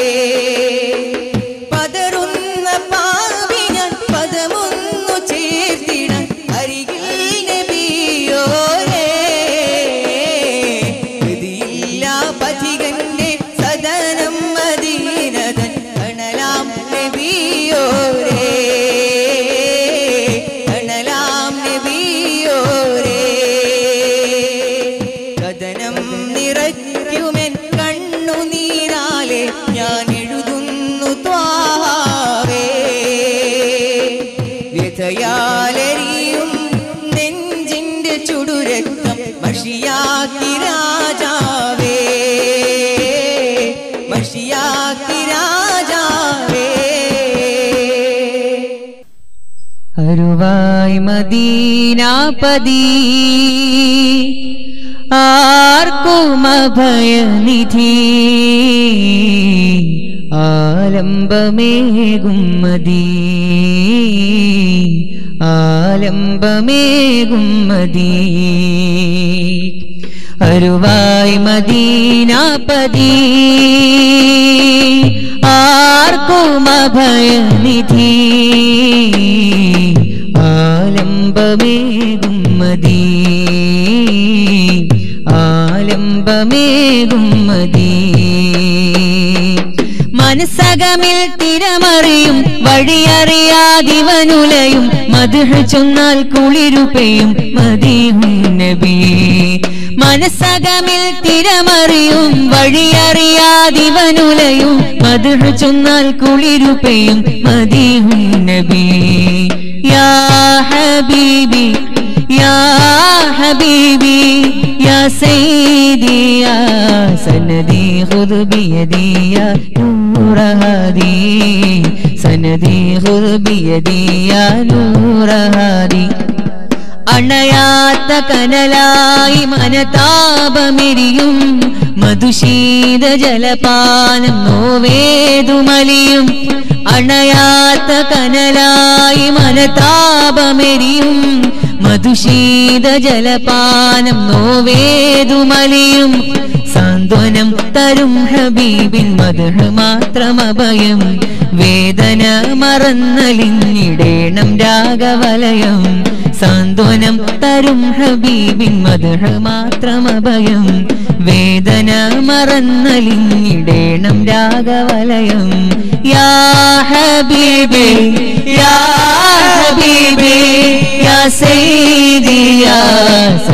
പതറുന്ന പാവി ഞാൻ പദമൊന്നു ചേർത്തിടാൻ അരികിൽ നബിയോരേ ഗതിയില്ല പഥികന്റെ സദനം മദീനതൻ കണലാം നബിയോരേ കണലാം നബിയോരേ കഥനം നിറയ്ക്കുമെൻ കണ്ണുനീരാലെ ഞാൻ എഴുതുന്നു ത്വാവേ വ്യഥയാലരിയും നെഞ്ചിന്റെ ചുടുരക്തം മഷിയാക്കി രാജാവേ മഷിയാക്കി രാജാവേ അരുവായി മദീനാപതി ആർക്കും അഭയനിധി ആലംബമേകും മതി ആലംബമേകും മതി അരുവായി മദീനാപതി ആർക്കും അഭയനിധി ആലംബമേകും മതി ആലംബമേകും മതി മനസ്സകമിൽ തിരമറിയും വഴിയറിയാതിവനുലയും മധുഹ ചൊന്നാൽ കുളിരുപെയും മദീഹും നബി മനസ്സകമിൽ തിരമറിയും വഴിയറിയാതിവനുലയും മധുഹ ചൊന്നാൽ കുളിരുപെയും മദീഹും നബി യാ ഹബീബി യാ ഹബീബി യാ സയ്യിദി യാ സനദി ഖുദ് ബിയദി യാ നൂറ ഹാദി സനദി ഖുദ് ബിയദി യാ നൂറ ഹാദി അണയാത്ത കനലായി മനതാപമെരിയും മധുശീത ജലപാനം നോവേതുമലിയും അണയാത്ത കനലായി മനതാപമെരിയും മധുശീത ജലപാനം നോവേതുമലിയും സാന്ത്വനം തരും ഹബീബിൻ മധുഹ മാത്രം അഭയം വേദന മറന്നലിഞ്ഞിടേണം രാഗവലയം സാന്ത്വനം തരും ഹബീബിൻ മധുഹ മാത്രം അഭയം വേദന മറന്നലിഞ്ഞിടേണം രാഗവലയം യാ ഹബീബി യാ ഹബീബി യാ സയ്യിദി യാ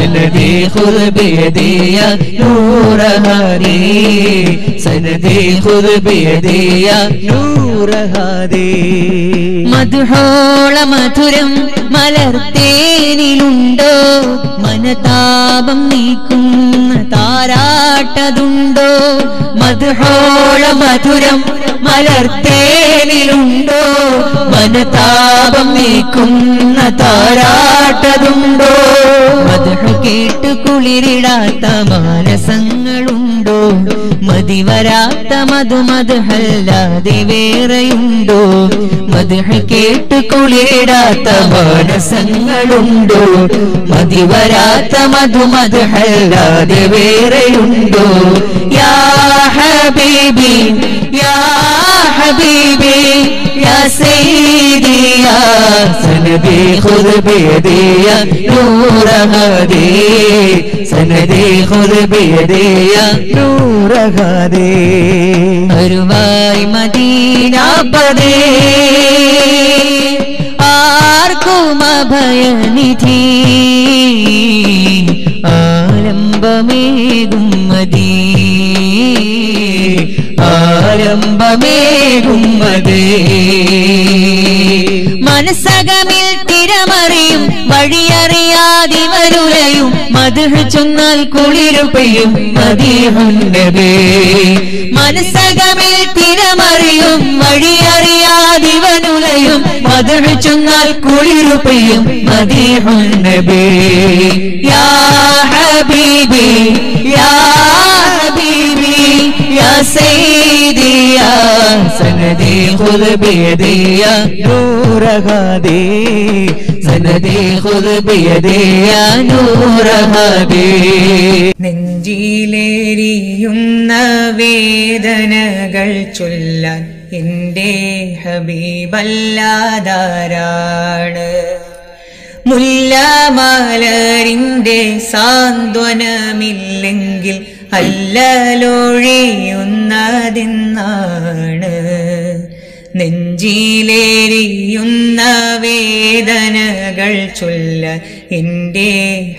സനദി ഖുദ് ബിയദി യാ നൂറ ഹാദി സനദി ഖുദ് ബിയദി യാ നൂറ ഹാദി മധുഹോള മധുരം മലർത്തേനിലുണ്ടോ മനതാപം നീക്കുന്ന താരാട്ടതുണ്ടോ മധുഹോള മധുരം മലർത്തേനിലുണ്ടോ മനതാപം നീക്കുന്ന താരാട്ടതുണ്ടോ മധുഹ കേട്ട് കുളിരിടാത്ത മാനസങ്ങളുണ്ടോ മതിവരാത്ത മധു മധുഹല്ലാതെ വേറെയുണ്ടോ മധുഹ കേട്ട് കുളിരിടാത്ത മാനസങ്ങളുണ്ടോ മതിവരാത്ത മധു മധുഹല്ലാതെ വേറെയുണ്ടോ യാ ഹബീബി യാ ഹബീബി യാ സയ്യിദി യാ സനദി ഖുദ് ബിയദി യാ നൂറ ഹാദി സനദി ഖുദ് ബിയദി യാ നൂറ ഹാദി ഒരുവായി മദീനാപദേ ആർക്കും അഭയനിധി ആലംബമേകും മദീ ആലംബമേകും മദീ മനസ്സകമിൽ തിരമറിയും വഴിയറിയാതിവരുലയും മധുഹ് ചൊന്നാൽ കുളിരു പെയ്യും മദീഹുന്നബേ മനസ്സകമിൽ തിരമറിയും വഴിയറിയാതിവനുലയും മധുഹ് ചൊന്നാൽ കുളിരു പെയ്യും മദീഹുന്നബേ യാ ഹബീബി യാ ഹബീബി യാ സയ്യിദി യാ സനദി ഖുദ് ബിയദി യാ നൂറ ഹാദി സനദി ഖുദ് ബിയദി യാ നൂറ ഹാദി നെഞ്ചിലേരിയുന്ന വേദനകൾ ചൊല്ലാൻ എന്റെ ഹബീബല്ലാതാരാണ് മുല്ലമലരിന്റെ സാന്ത്വനമില്ലെങ്കിൽ അല്ലലൊഴിയുന്നതെന്നാണ് നെഞ്ചിലേരിയുന്ന വേദനകൾ ചൊല്ലാൻ എന്റെ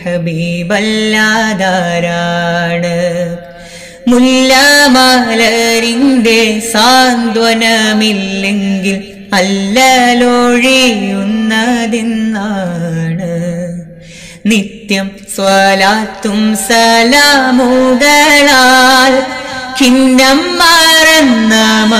ഹബീബല്ലാതാരാണ് മുല്ലമലരിന്റെ സാന്ത്വനമില്ലെങ്കിൽ അല്ലലൊഴിയുന്നതെന്നാണ് നിത്യം സ്വലാത്തും സലാമുകളാൽ ഖിന്നം മറന്ന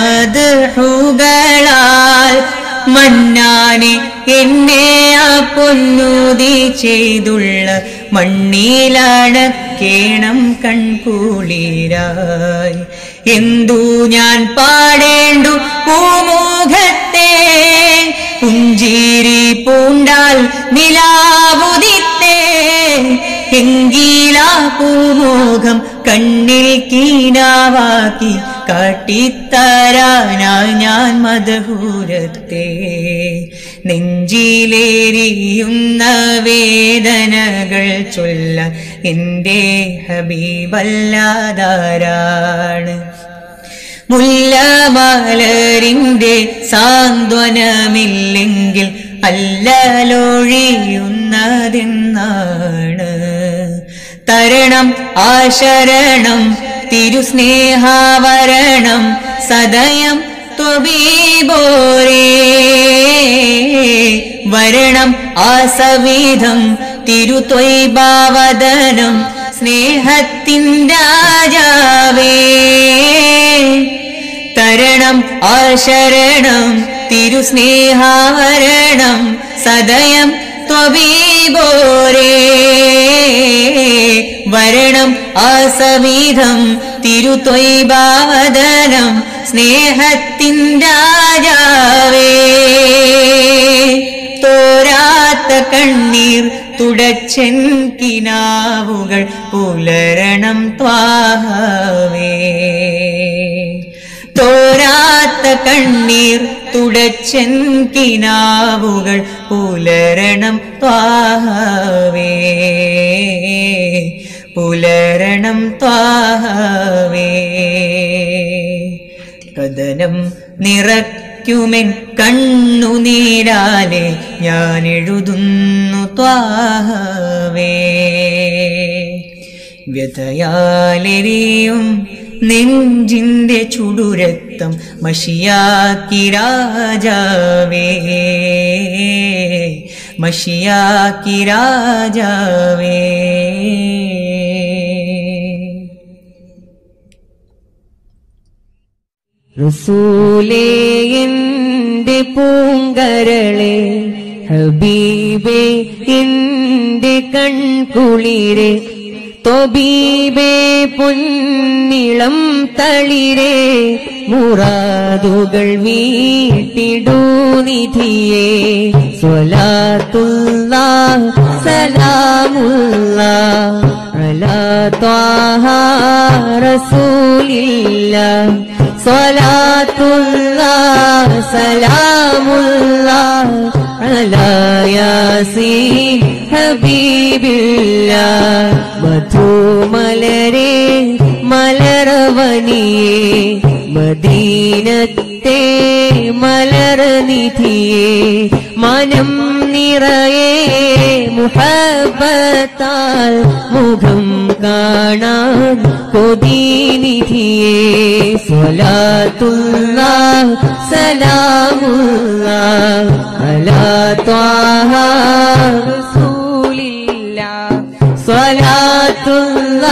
മധുഹുകളാൽ മന്നാനെ എന്നെ ആ പൊന്നുതി ചെയ്തുള്ള മണ്ണിലടക്കേണം കൺകുളിരായി എന്തു ഞാൻ പാടേണ്ടു പൂമുഖത്തെ പുഞ്ചിരി പൂണ്ടാൽ നിലാവുദിത്തേ എങ്കിലാ പൂമുഖം കണ്ണിൽ കീനാവാക്കി കാട്ടിത്തരാനാ ഞാൻ മധുരത്തെ നെഞ്ചിലേരിയുന്ന വേദനകൾ ചൊല്ല എന്റെ ഹബീബല്ലാതാരാണ് മുല്ലമലരിന്റെ സാന്ത്വനമില്ലെങ്കിൽ അല്ലലൊഴിയുന്നതെന്നാണ് തരണം ആശരണം തിരുസ്നേഹാവരണം സദയം ത്വബീബോരേ വരണം ആസവിധം തിരുത്വൈഭാവദനം സ്നേഹത്തിൻ രാജാവേ തരണം ആശരണം തിരുസ്നേഹാവരണം സദയം ത്വബീബോരേ വരണം ആസവിധം തിരുത്വൈഭാവദനം സ്നേഹത്തിൻ രാജാവേ തോരാത്ത കണ്ണീർ തുടച്ചൻ കിനാവുകൾ പുലരണം ത്വാഹവേ തോരാത്ത കണ്ണീർ തുടച്ചൻ കിനാവുകൾ പുലരണം ത്വാഹവേ പുലരണം ത്വാഹവേ കഥനം നിറയ്ക്കുമെൻ കണ്ണുനീരാലെ ഞാൻ എഴുതുന്നു ത്വാഹവേ വ്യതയാലെരിയും നെഞ്ചിന്റെ ചുടുരക്തം മഷിയാക്കി രാജാവേ മഷിയാക്കി രാജാവേ റസൂലേ എന്റെ പൂങ്കരളെ ഹബീബേ എന്റെ കൺകുളിരെ തൊബീബേ പൊന്നിളം തളിരെ മുറാദുകൾ വീട്ടിടൂ നിധിയെ സ്വലാത്തുള്ള സലാമുള്ള അലാ ത്വാഹ റസൂലില്ല സ്വലാത്തുള്ള സലാമുള്ള അലാ യാസീൻ ഹബീബില്ല മധുമലരെ മലർവനിയെ മദീനത്തെ മലർനിധിയെ മനം നിറയെ മുഹബത്താൽ മുഖം കാണാൻ കൊതിനിധിയെ സ്വലാത്തുള്ള സലാമുള്ള അലാ ത്വാഹ റസൂലില്ല സ്വലാത്തുള്ള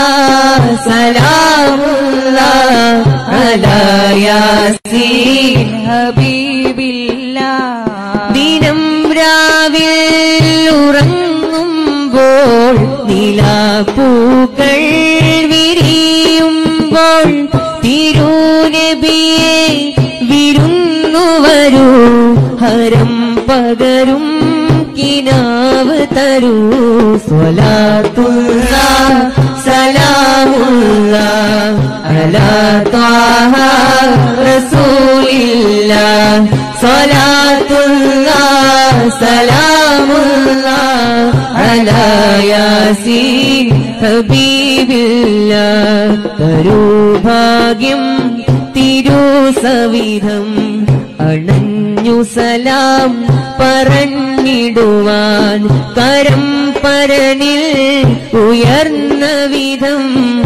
സലാമുള്ള അലാ യാസീൻ ഹബീബില്ല ദിനം രാവിൽ ഉറങ്ങുമ്പോൾ നിലാപ്പൂക്കൾ വിരിയുമ്പോൾ തിരുനബിയെ വിരുന്നു വരൂ ഹരം പകരും കിനാവ് തരൂ സ്വലാത്തുള്ള സലാമുള്ള അലാ ത്വാഹ റസൂലില്ല സ്വലാത്തുള്ള സലാമുള്ള അലാ യാസീൻ ഹബീബില്ല തരൂ ഭാഗ്യം തിരുസവിധം അണഞ്ഞു സലാം പറഞ്ഞിടുവാൻ കരം പരനിൽ ഉയർന്ന വിധം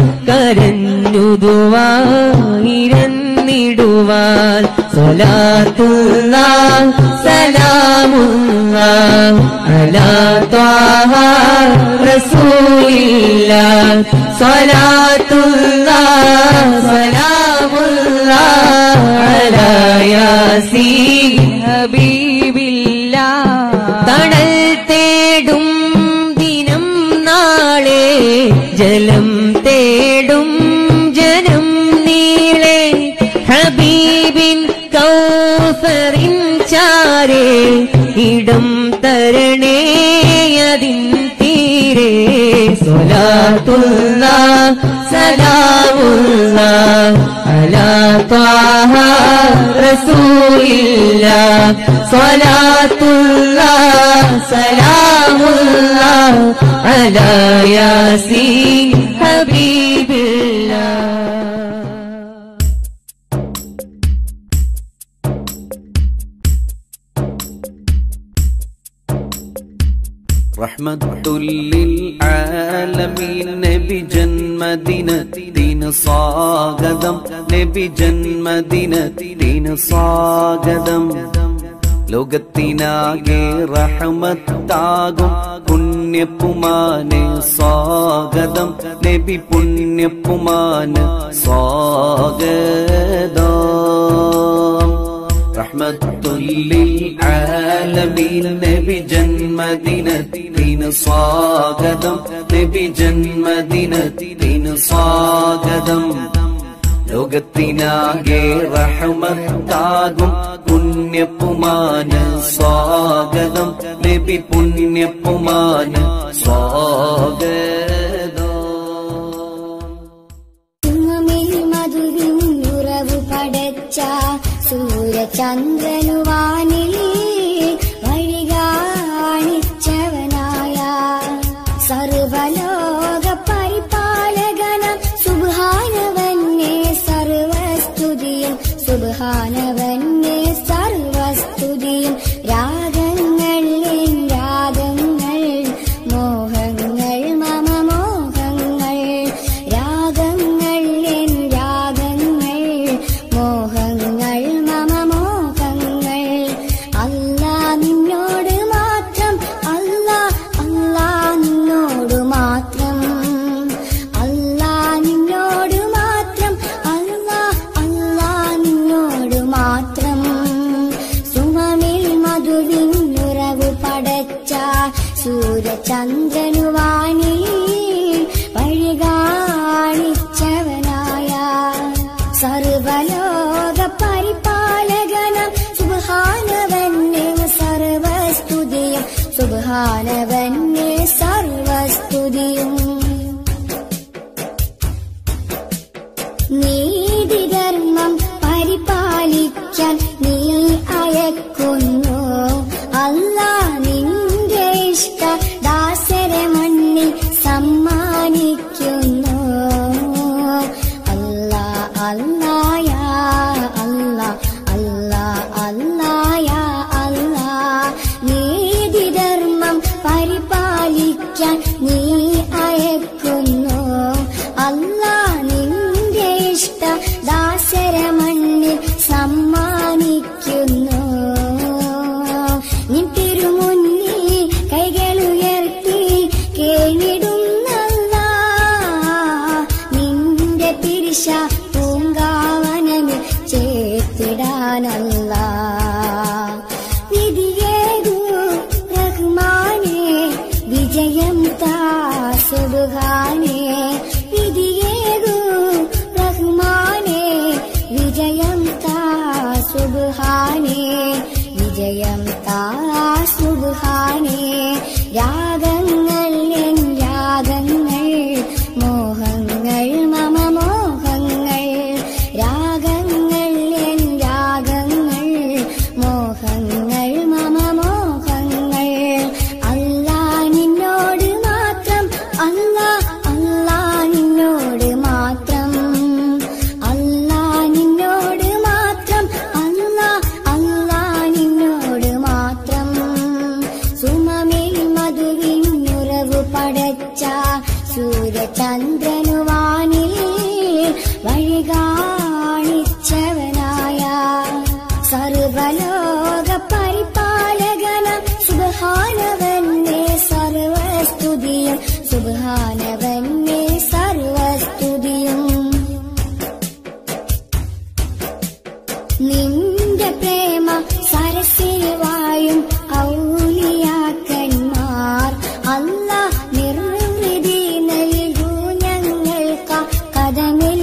കരഞ്ഞുതുവായിരുന്നിടുവാൻ സ്വലാത്തുള്ള സലാമുള്ള അലാ ത്വാഹ റസൂലില്ല സ്വലാത്തുള്ള സലാമുള്ള അലാ യാസീൻ ഹബീബില്ല തണൽ തേടും ദിനം നാളെ ജലം തേടും ജനം നീളെ ഹബീബിൻ കൗസറിൻ ചാരേ ഇടം തരണേ അതിൻ തീരെ സ്വലാത്തുള്ള സലാമുള്ള അലാ ത്വാഹ റസൂലില്ല സ്വലാത്തുള്ള സലാമുള്ള അലാ യാസീൻ ഹബീബില്ല റഹ്മത്തുല്ലിൽആലമീൻ നബി ജന്മദിനത്തിന് സ്വാഗതം നബി ജന്മദിനത്തിന് സ്വാഗതം ലോകത്തിനാകെ റഹമത്താകും പുണ്യപ്പുമാന് സ്വാഗതം നബി പുണ്യപ്പുമാന് സ്വാഗതം റഹ്മത്തുല്ലിൽആലമീൻ നബി ജന്മദിനത്തിന് സ്വാഗതം നബി ജന്മദിനത്തിന് സ്വാഗതം ലോകത്തിനാകെ റഹമത്താകും പുണ്യപ്പുമാന് സ്വാഗതം നബി പുണ്യപ്പുമാന് സ്വാഗതം തിങ്ങുമിൽ മധുവിൻ ഉറവു പടച്ച സൂര്യചന്ദ്രനുവാനിൽ വഴി കാണിച്ചവനായ സർവലോക പരിപാലകനം സുബാനവന്നെ സർവസ്തുതിയും സുബാനവന്നെ സർവസ്തുതിയും രാഗങ്ങൾ എൻ രാഗങ്ങൾ മോഹങ്ങൾ മമ സുബാനവന്നെ സർവസ്തുതിയും നീതിധർമ്മം പരിപാലിക്കാൻ നീ അയക്കുന്നു അല്ല നിന്റെ ഇഷ്ട ദാസരെ മണ്ണിൽ സമ്മാനിക്കുന്നു അല്ല അല്ലായ അല്ല അല്ല അല്ലായ അല്ല നീതിധർമ്മം പരിപാലിക്കാൻ നീ അയക്കുന്നു അല്ല നിന്റെ ഇഷ്ട ദാസര മണ്ണിൽ സമ്മാനിക്കുന്നു നിൻ തിരുമുന്നിൽ കൈകളുയർത്തി കേണിടുന്നല്ല നിന്റെ തിരിശ പൂങ്കാവനമിൽ ചേർത്തിടാനല്ല വിധിയേതു റഹ്മാനെ വിജയം താ സുബാനെ വിധിയേതു റഹ്മാനെ വിജയം താ സുബാനെ വിജയം താ സുബാനെ രാഗങ്ങൾ എൻ രാഗങ്ങൾ മോഹങ്ങൾ മമ മോഹങ്ങൾ രാഗങ്ങൾ എൻ രാഗങ്ങൾ മോഹങ്ങൾ മമ മോഹങ്ങൾ അല്ലാ നിന്നോട് മാത്രം അല്ലാ അല്ലാ നിന്നോട് മാത്രം അല്ലാ നിന്നോട് മാത്രം അല്ലാ അല്ലാ നിന്നോട് മാത്രം സുമമിൽ മധുവിനുറവ് പടച്ച സൂര്യചന്ദ്രനുവാനിൽ വഴി കാണിച്ചവനായ സർവലോക പരിപാലകന സുബാനവന്നെ സർവസ്തുതിയും സുബാനവന്നെ സർവസ്തുതിയും നിന്റെ പ്രേമ സരസിൽ വായും ഔലിയാക്കന്മാർ അല്ല നിർവൃതി നൽകൂ ഞങ്ങൾക്ക് കഥമിൽ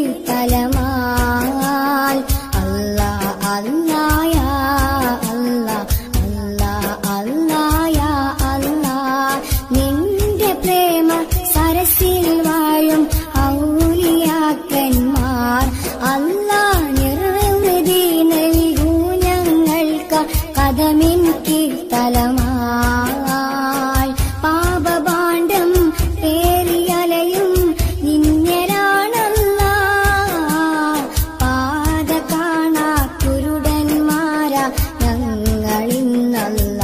തീർത്തലമാൽ അല്ല അല്ലായ അല്ല അല്ല അല്ലായ അല്ല നിന്റെ പ്രേമ സരസിൽ വാഴും ഔലിയാക്കന്മാർ അല്ല നിർവൃതി നൽകൂ ഞങ്ങൾക്ക് കഥമിൻ കീർത്തലമാൽ പാപഭാണ്ഡം പേറിയലയും നിന്നരാണല്ല പാത കാണാ കുരുടന്മാര ഞങ്ങളിന്നല്ല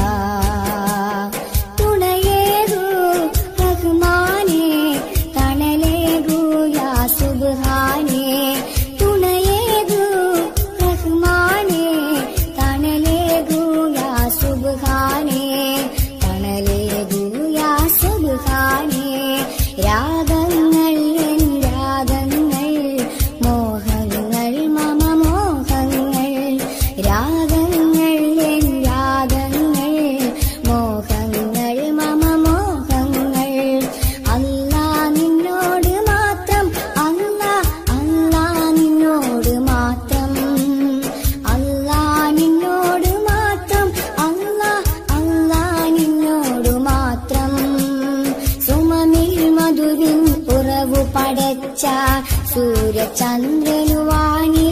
തുണയേകൂ റഹ്മാനെ തണലേകൂ യാ സുബ്ഹാനെ തുണയേകൂ റഹ്മാനെ തണലേകൂ യാ സുബ്ഹാനെ തണലേകൂ യാ സുബ്ഹാനെ രാഗങ്ങൾ എൻ രാഗങ്ങൾ മോഹങ്ങൾ മമ മോഹങ്ങൾ രാഗങ്ങൾ എൻ രാഗങ്ങൾ മോഹങ്ങൾ മമ മോഹങ്ങൾ അല്ലാ നിന്നോട് മാത്രം അല്ലാ അല്ലാ നിന്നോട് മാത്രം അല്ലാ നിന്നോട് മാത്രം അല്ലാ അല്ലാ നിന്നോട് മാത്രം സുമമിൽ മധുവിൻ ഉറവു പടച്ച സൂര്യചന്ദ്രനുവാണി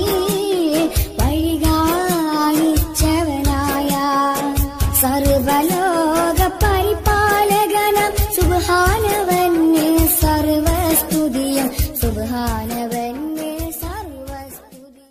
വഴികാണിച്ചവനായ സർവലോക പരിപാലകന സുബാനവന്നെ സർവസ്തുതിയും സുബാനവന്നെ സർവസ്തുതിയും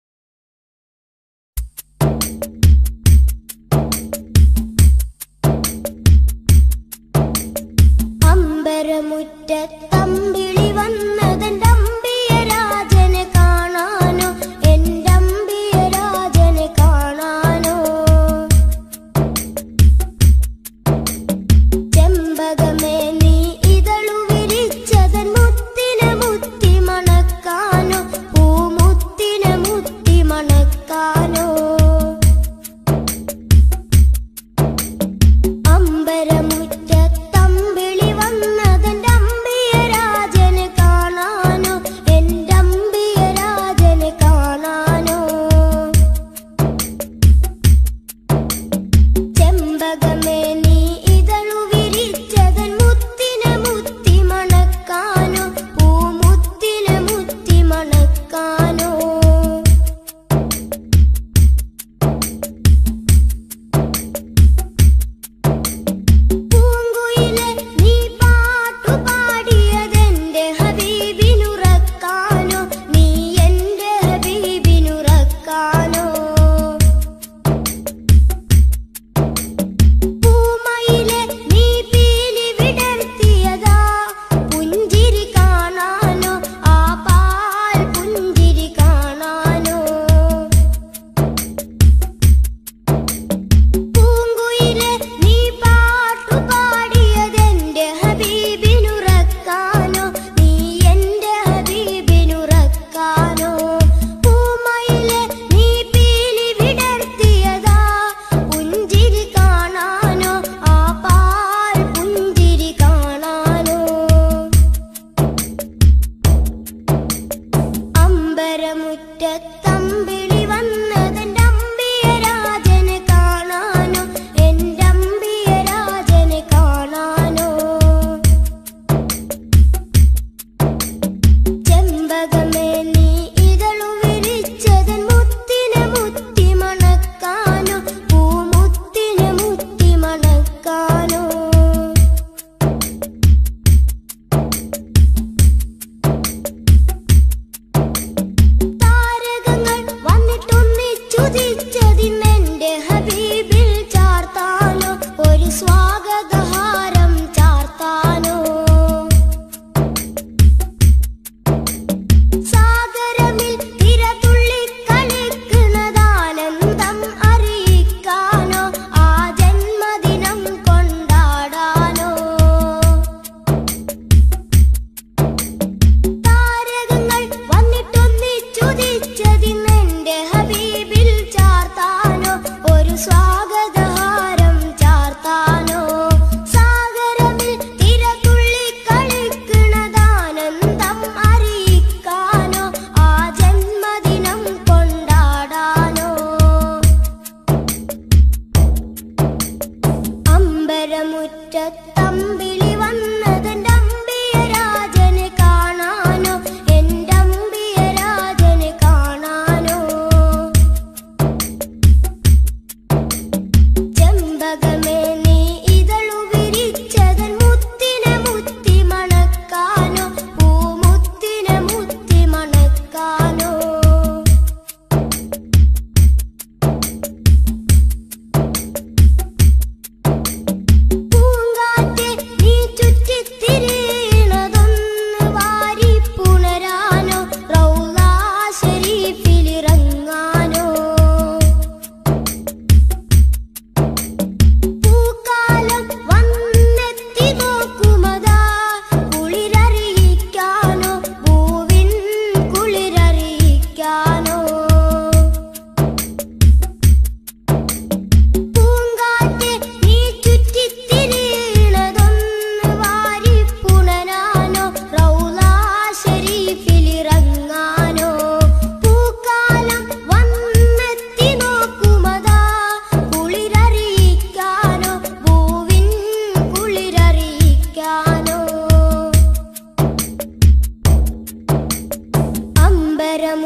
അമ്പരമുറ്റത്തമ്പിളി വന്നതെന്റെ അമ്പിയ രാജനെ കാണാനോ എന്റെ അമ്പിയ രാജനെ കാണാനോ ചെമ്പകമേ നീ ഇതളു വിരിച്ചതൻ മുത്തിനെ മുത്തി മണക്കാനോ പൂമുത്തിനെ മുത്തി മണക്കാനോ അമ്പരമുറ്റത്തമ്പിളി വന്നതെന്റെ അമ്പിയ രാജനെ കാണാനോ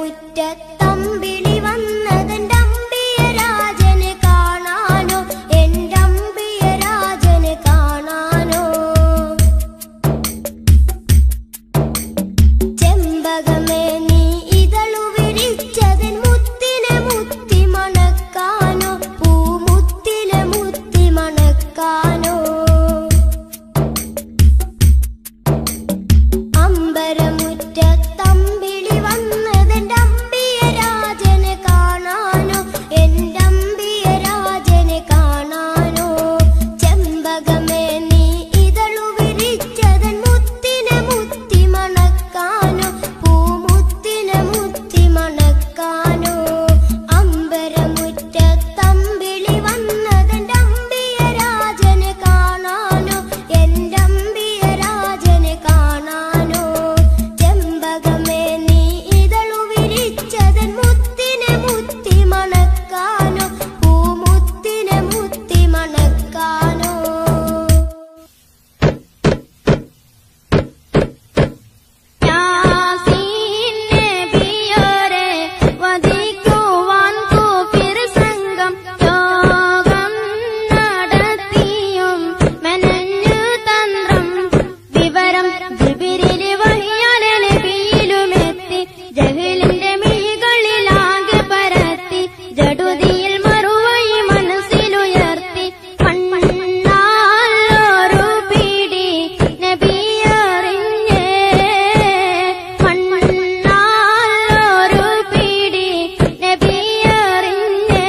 അമ്പരമുറ്റത്തമ്പിളി വന്നതെന്റെ അമ്പിയ രാജന് കാണാനോ എന്റെ അമ്പിയ രാജന് കാണാനോ ചെമ്പകമേ നീ ഇതളു വിരിച്ചതിൻ മുത്തിനെ മുത്തി മണക്കാനോ പൂമുത്തിനെ മുത്തി മണക്കാനോ അമ്പരമുറ്റത്തമ്പിളി വന്നതെന്റെ അമ്പിയ രാജനെ കാണാനോ എന്റെ അമ്പിയ രാജനെ കാണാനോ ചെമ്പകമേ നീ ഇതളു വിരിച്ചതൻ മുത്തിനെ മുത്തി മണക്കാനോ പൂമുത്തിനെ മുത്തി മണക്കാനോ അമ്പരമുറ്റത്തമ്പിളി വന്നതെന്റെ അമ്പിയ രാജനെ കാണാനോ എന്റെ അമ്പിയ രാജനെ കാണാനോ ചെമ്പകമേ നീ ഇതളു വിരിച്ചതൻ മുത്തിനെ മുത്തി മണക്കാനോ പൂമുത്തിനെ മുത്തി മണക്കാനോ യാസീൻ നബിയോരെ വധിക്കുവാൻ കൂഫിർ സംഘം യോഗം നടത്തിയും മെനഞ്ഞു തന്ത്രം വിവരം ജിബിരില് വഹിയാലെ നബിയിലുമെത്തി ജഹലിന്റെ മിഴികളിലാകെ പരത്തി ജടുതിയിൽ മറുവഴി മനസ്സിലുയർത്തി മണ്ണാലൊരു പിടി നബിയറിഞ്ഞേ മണ്ണാലൊരു പിടി നബിയറിഞ്ഞേ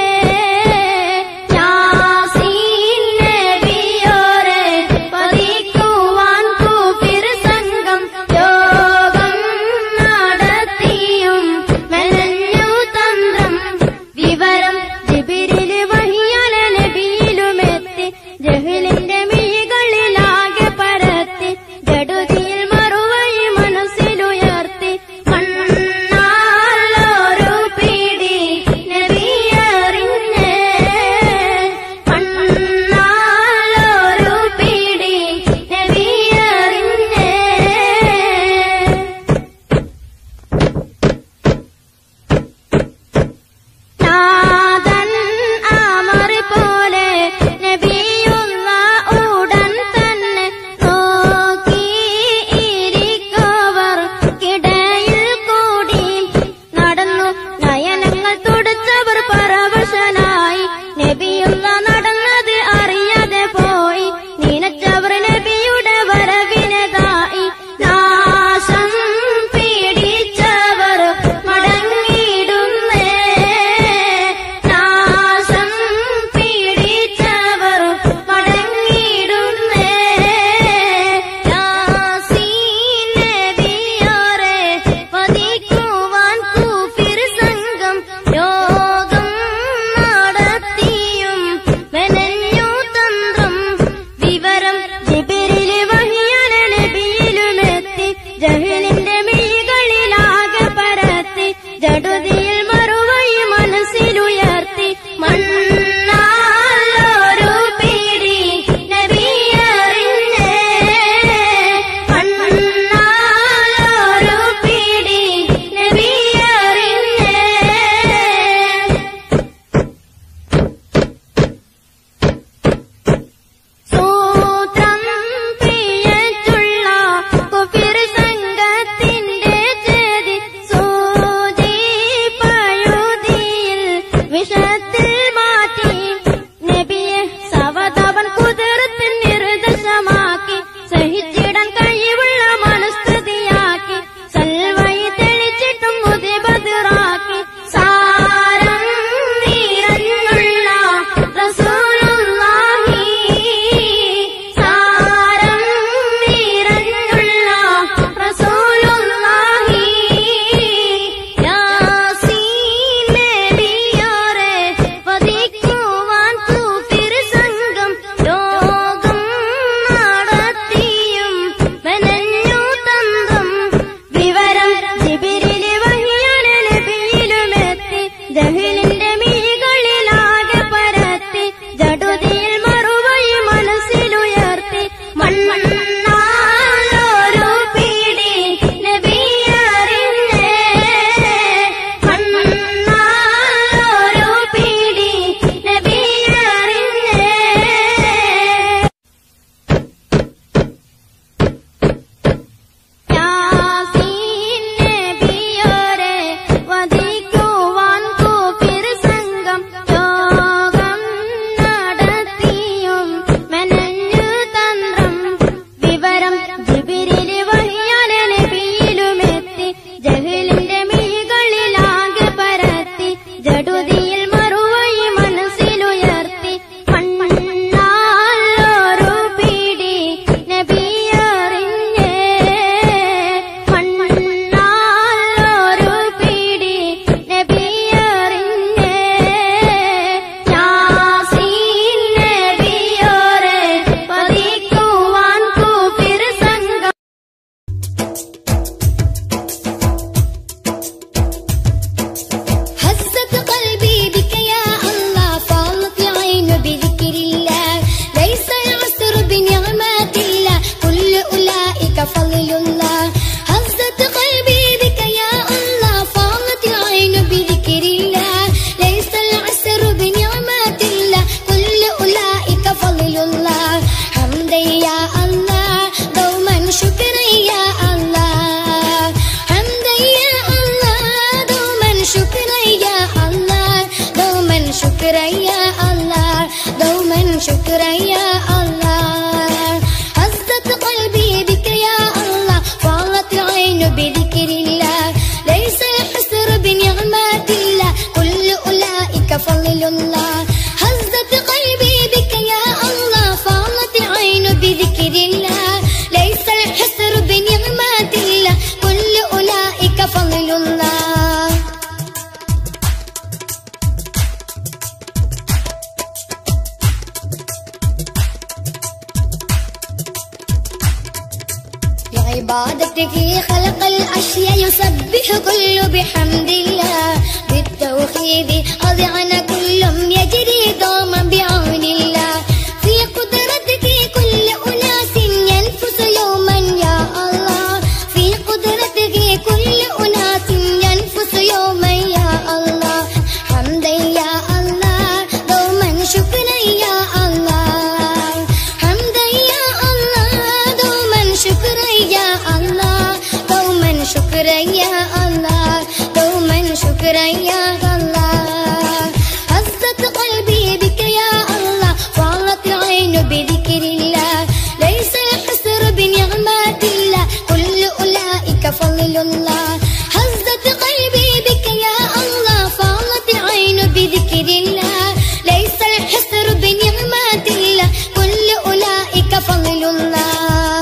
യാസീൻ നബിയോരെ പതിക്കുവാൻ കൂഫിർ സംഘം യോഗം നടത്തിയും മെനഞ്ഞു തന്ത്രം വിവരം ജിബിരില് വഹിയാലെ നബിയിലുമെത്തി ജഹലിന്റെ മിഴികളിലാകെ പരത്തി ജടുതിയിൽ മറുവഴി മനസ്സിലുയർത്തി കണ്ണാലൊരു പിടി നബിയറിഞ്ഞേ കണ്ണാലൊരു പിടി നബിയറിഞ്ഞേ നാദൻ അമർ പോലെ നബിയുള്ള ഉടൻ തന്നെ നോക്കിയിരിക്കവർ കിടയിൽ കൂടി നടന്നു നയനങ്ങൾ തുടച്ചവർ പരവശനായി നബിയുള്ള നടന്നത് അറിയാതെ പോയി നിനച്ചവർ നബിയുടെ വരവിനതായി നാശം പീഡിച്ചവർ മടങ്ങിയിടുന്നേ നാശം പീഡിച്ചവർ മടങ്ങിയിടുന്നേ യാസീൻ നബിയോരെ വധിക്കുവാൻ കൂഫിർ സംഘം യോഗം നടത്തിയും മെനഞ്ഞു തന്ത്രം വിവരം ജിബിരില് വഹിയാന നബിയിലുമെത്തി ജഹലിന്റെ മിഴികളിലാകെ പരത്തി ജടുതിയിൽ മറുവഴി മനസ്സിലുയർത്തി മണ്ണാലൊരു പിടി നബിയറിഞ്ഞേ മണ്ണാലൊരു പിടി നബിയറിഞ്ഞേ സൂത്രം പിഴച്ചുള്ള കുഫിർ സംഘ شكرا يا الله هزت قلبي بك يا الله فاضت العين بذكر الله ليس الحسر بنعمات الله كل أولئك فضل الله هزت قلبي بك يا الله فاضت العين بذكر الله ليس الحسر بنعمات الله كل أولئك فضل الله بعبادته خلق الأشياء يسبح كل بحمد الله بالتوحيد أذعن كل يجري دوما بعون الله في قدرتك كل أناس ينفس يوما يا الله في قدرتك كل أناس ينفس يوما يا الله حمدا يا الله دوما شكرا يا الله حمدا يا الله دوما شكرا يا الله دوما شكرا يا الله دوما شكرا يا الله هزت قلبي بك يا الله فاضت العين بذكر الله ليس الحسر بنعمات الله كل أولئك فضل الله هزت قلبي بك يا الله فاضت العين بذكر الله ليس الحسر بنعمات الله كل أولئك فضل الله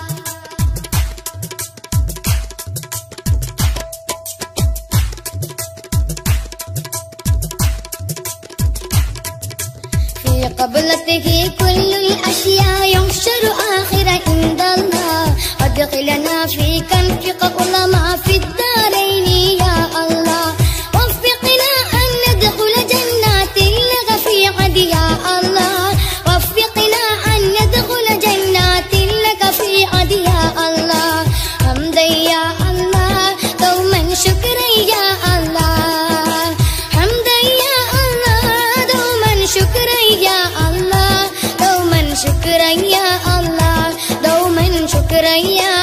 في قبلته كل الأشياء يحشر آخر عند الله أدخلنا في كنفك علماء في الدارين يا الله وفقنا أن ندخل جنات لك في عد يا الله وفقنا أن ندخل جنات لك في عد يا الله حمدا يا الله دوما شكرا يا الله حمدا يا الله دوما شكرا يا الله دوما شكرا يا الله دوما شكرا يا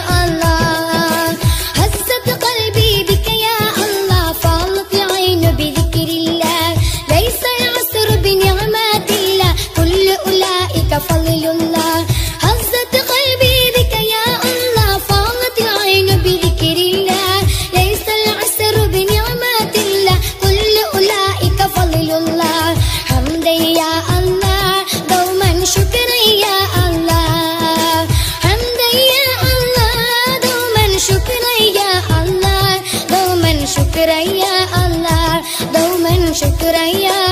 الله هزت قلبي بك يا الله فاضت العين بذكر الله ليس العسر بنعمات الله كل أولئك فضل الله هزت قلبي بك يا الله فاضت العين بذكر الله ليس العسر بنعمات الله كل أولئك فضل الله حمدا يا الله دوما شكرا يا الله حمدا يا الله دوما شكرا يا الله دوما شكرا يا الله دوما شكرا يا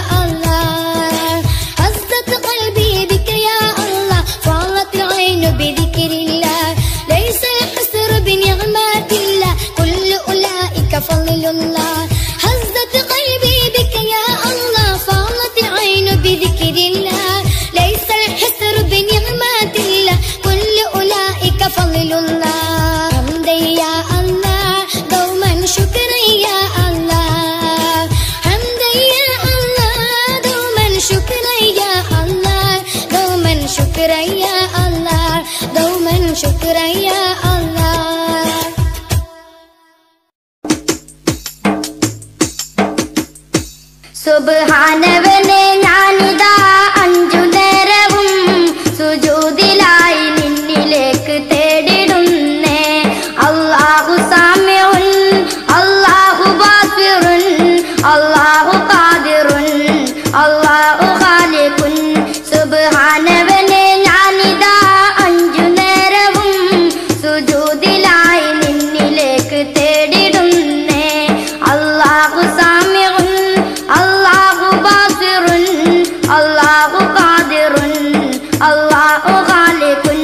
الله هزت قلبي بك يا الله فاضت العين بذكر الله ليس الحسر بنعمات الله كل أولئك فضل الله هزت قلبي بك يا الله فاضت العين بذكر الله ليس الحسر بنعمات الله كل أولئك فضل الله حمدا يا الله دوما شكرا يا الله حمدا يا الله دوما شكرا يا الله دوما شكرا يا الله دوما شكرا يا الله സുബ്ഹാനവനെ ഞാനിതാ അഞ്ചു നേരവും സുജൂദിലായി നിന്നിലേക്ക് തേടിടുന്നേ അല്ലാഹു സാമിഉൻ അല്ലാഹു ബാസിറുൻ അല്ലാഹു ഖാദിറുൻ അല്ലാഹു ഖാലിഖുൻ സുബ്ഹാനവനെ ഞാനിതാ അഞ്ചു നേരവും സുജൂദിലായി നിന്നിലേക്ക് തേടിടുന്നേ അല്ലാഹു സാമിഉൻ അല്ലാഹു ബാസിറുൻ അല്ലാഹു ഖാദിറുൻ അല്ലാഹു ഖാലിഖുൻ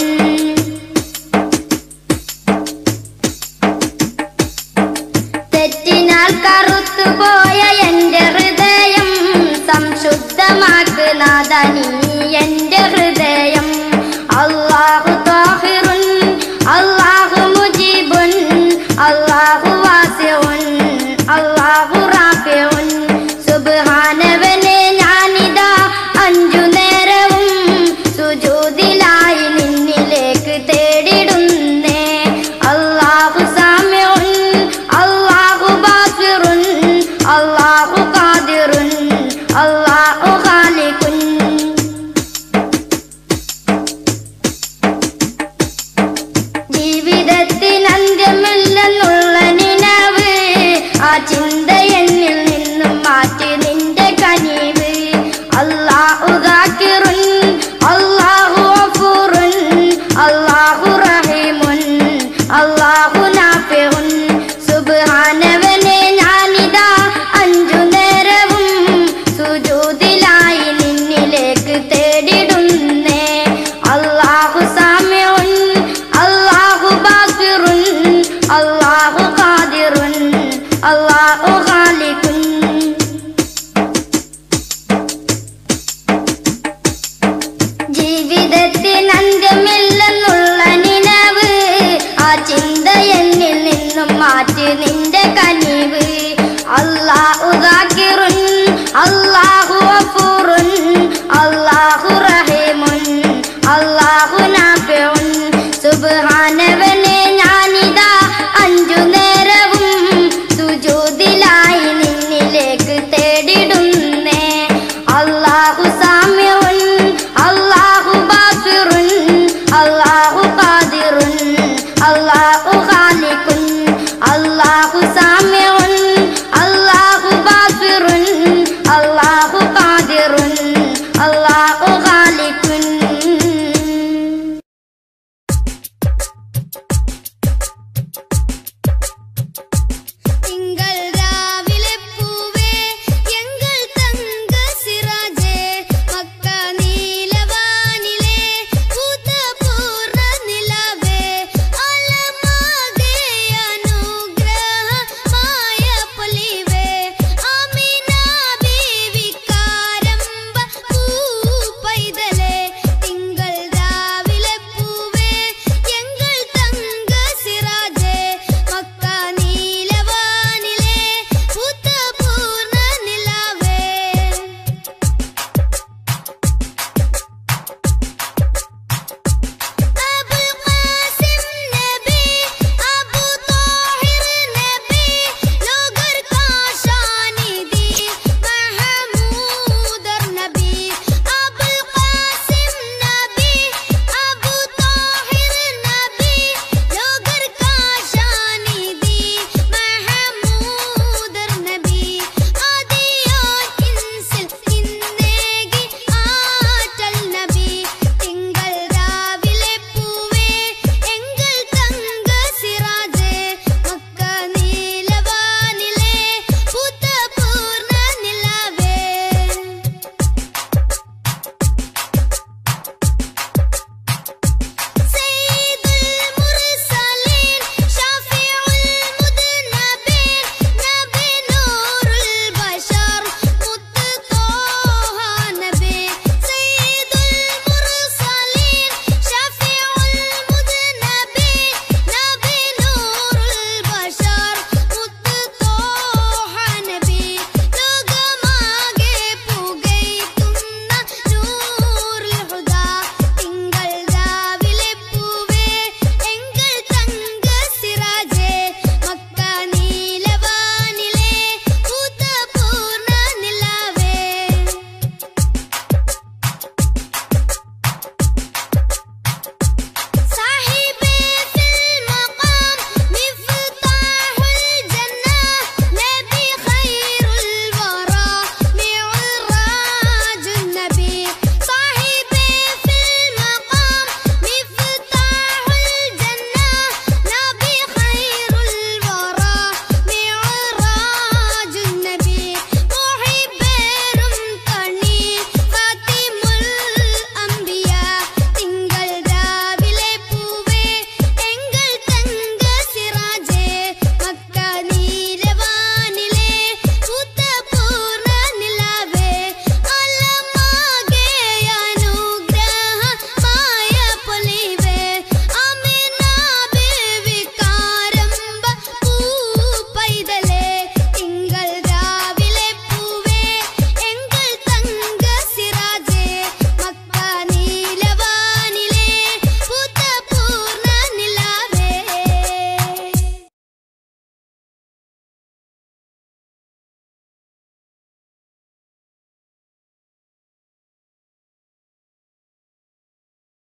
തെറ്റിനാൽ കറുത്തുപോയ എന്റെ ഹൃദയം സംശുദ്ധമാക്ക് നാദാ നീ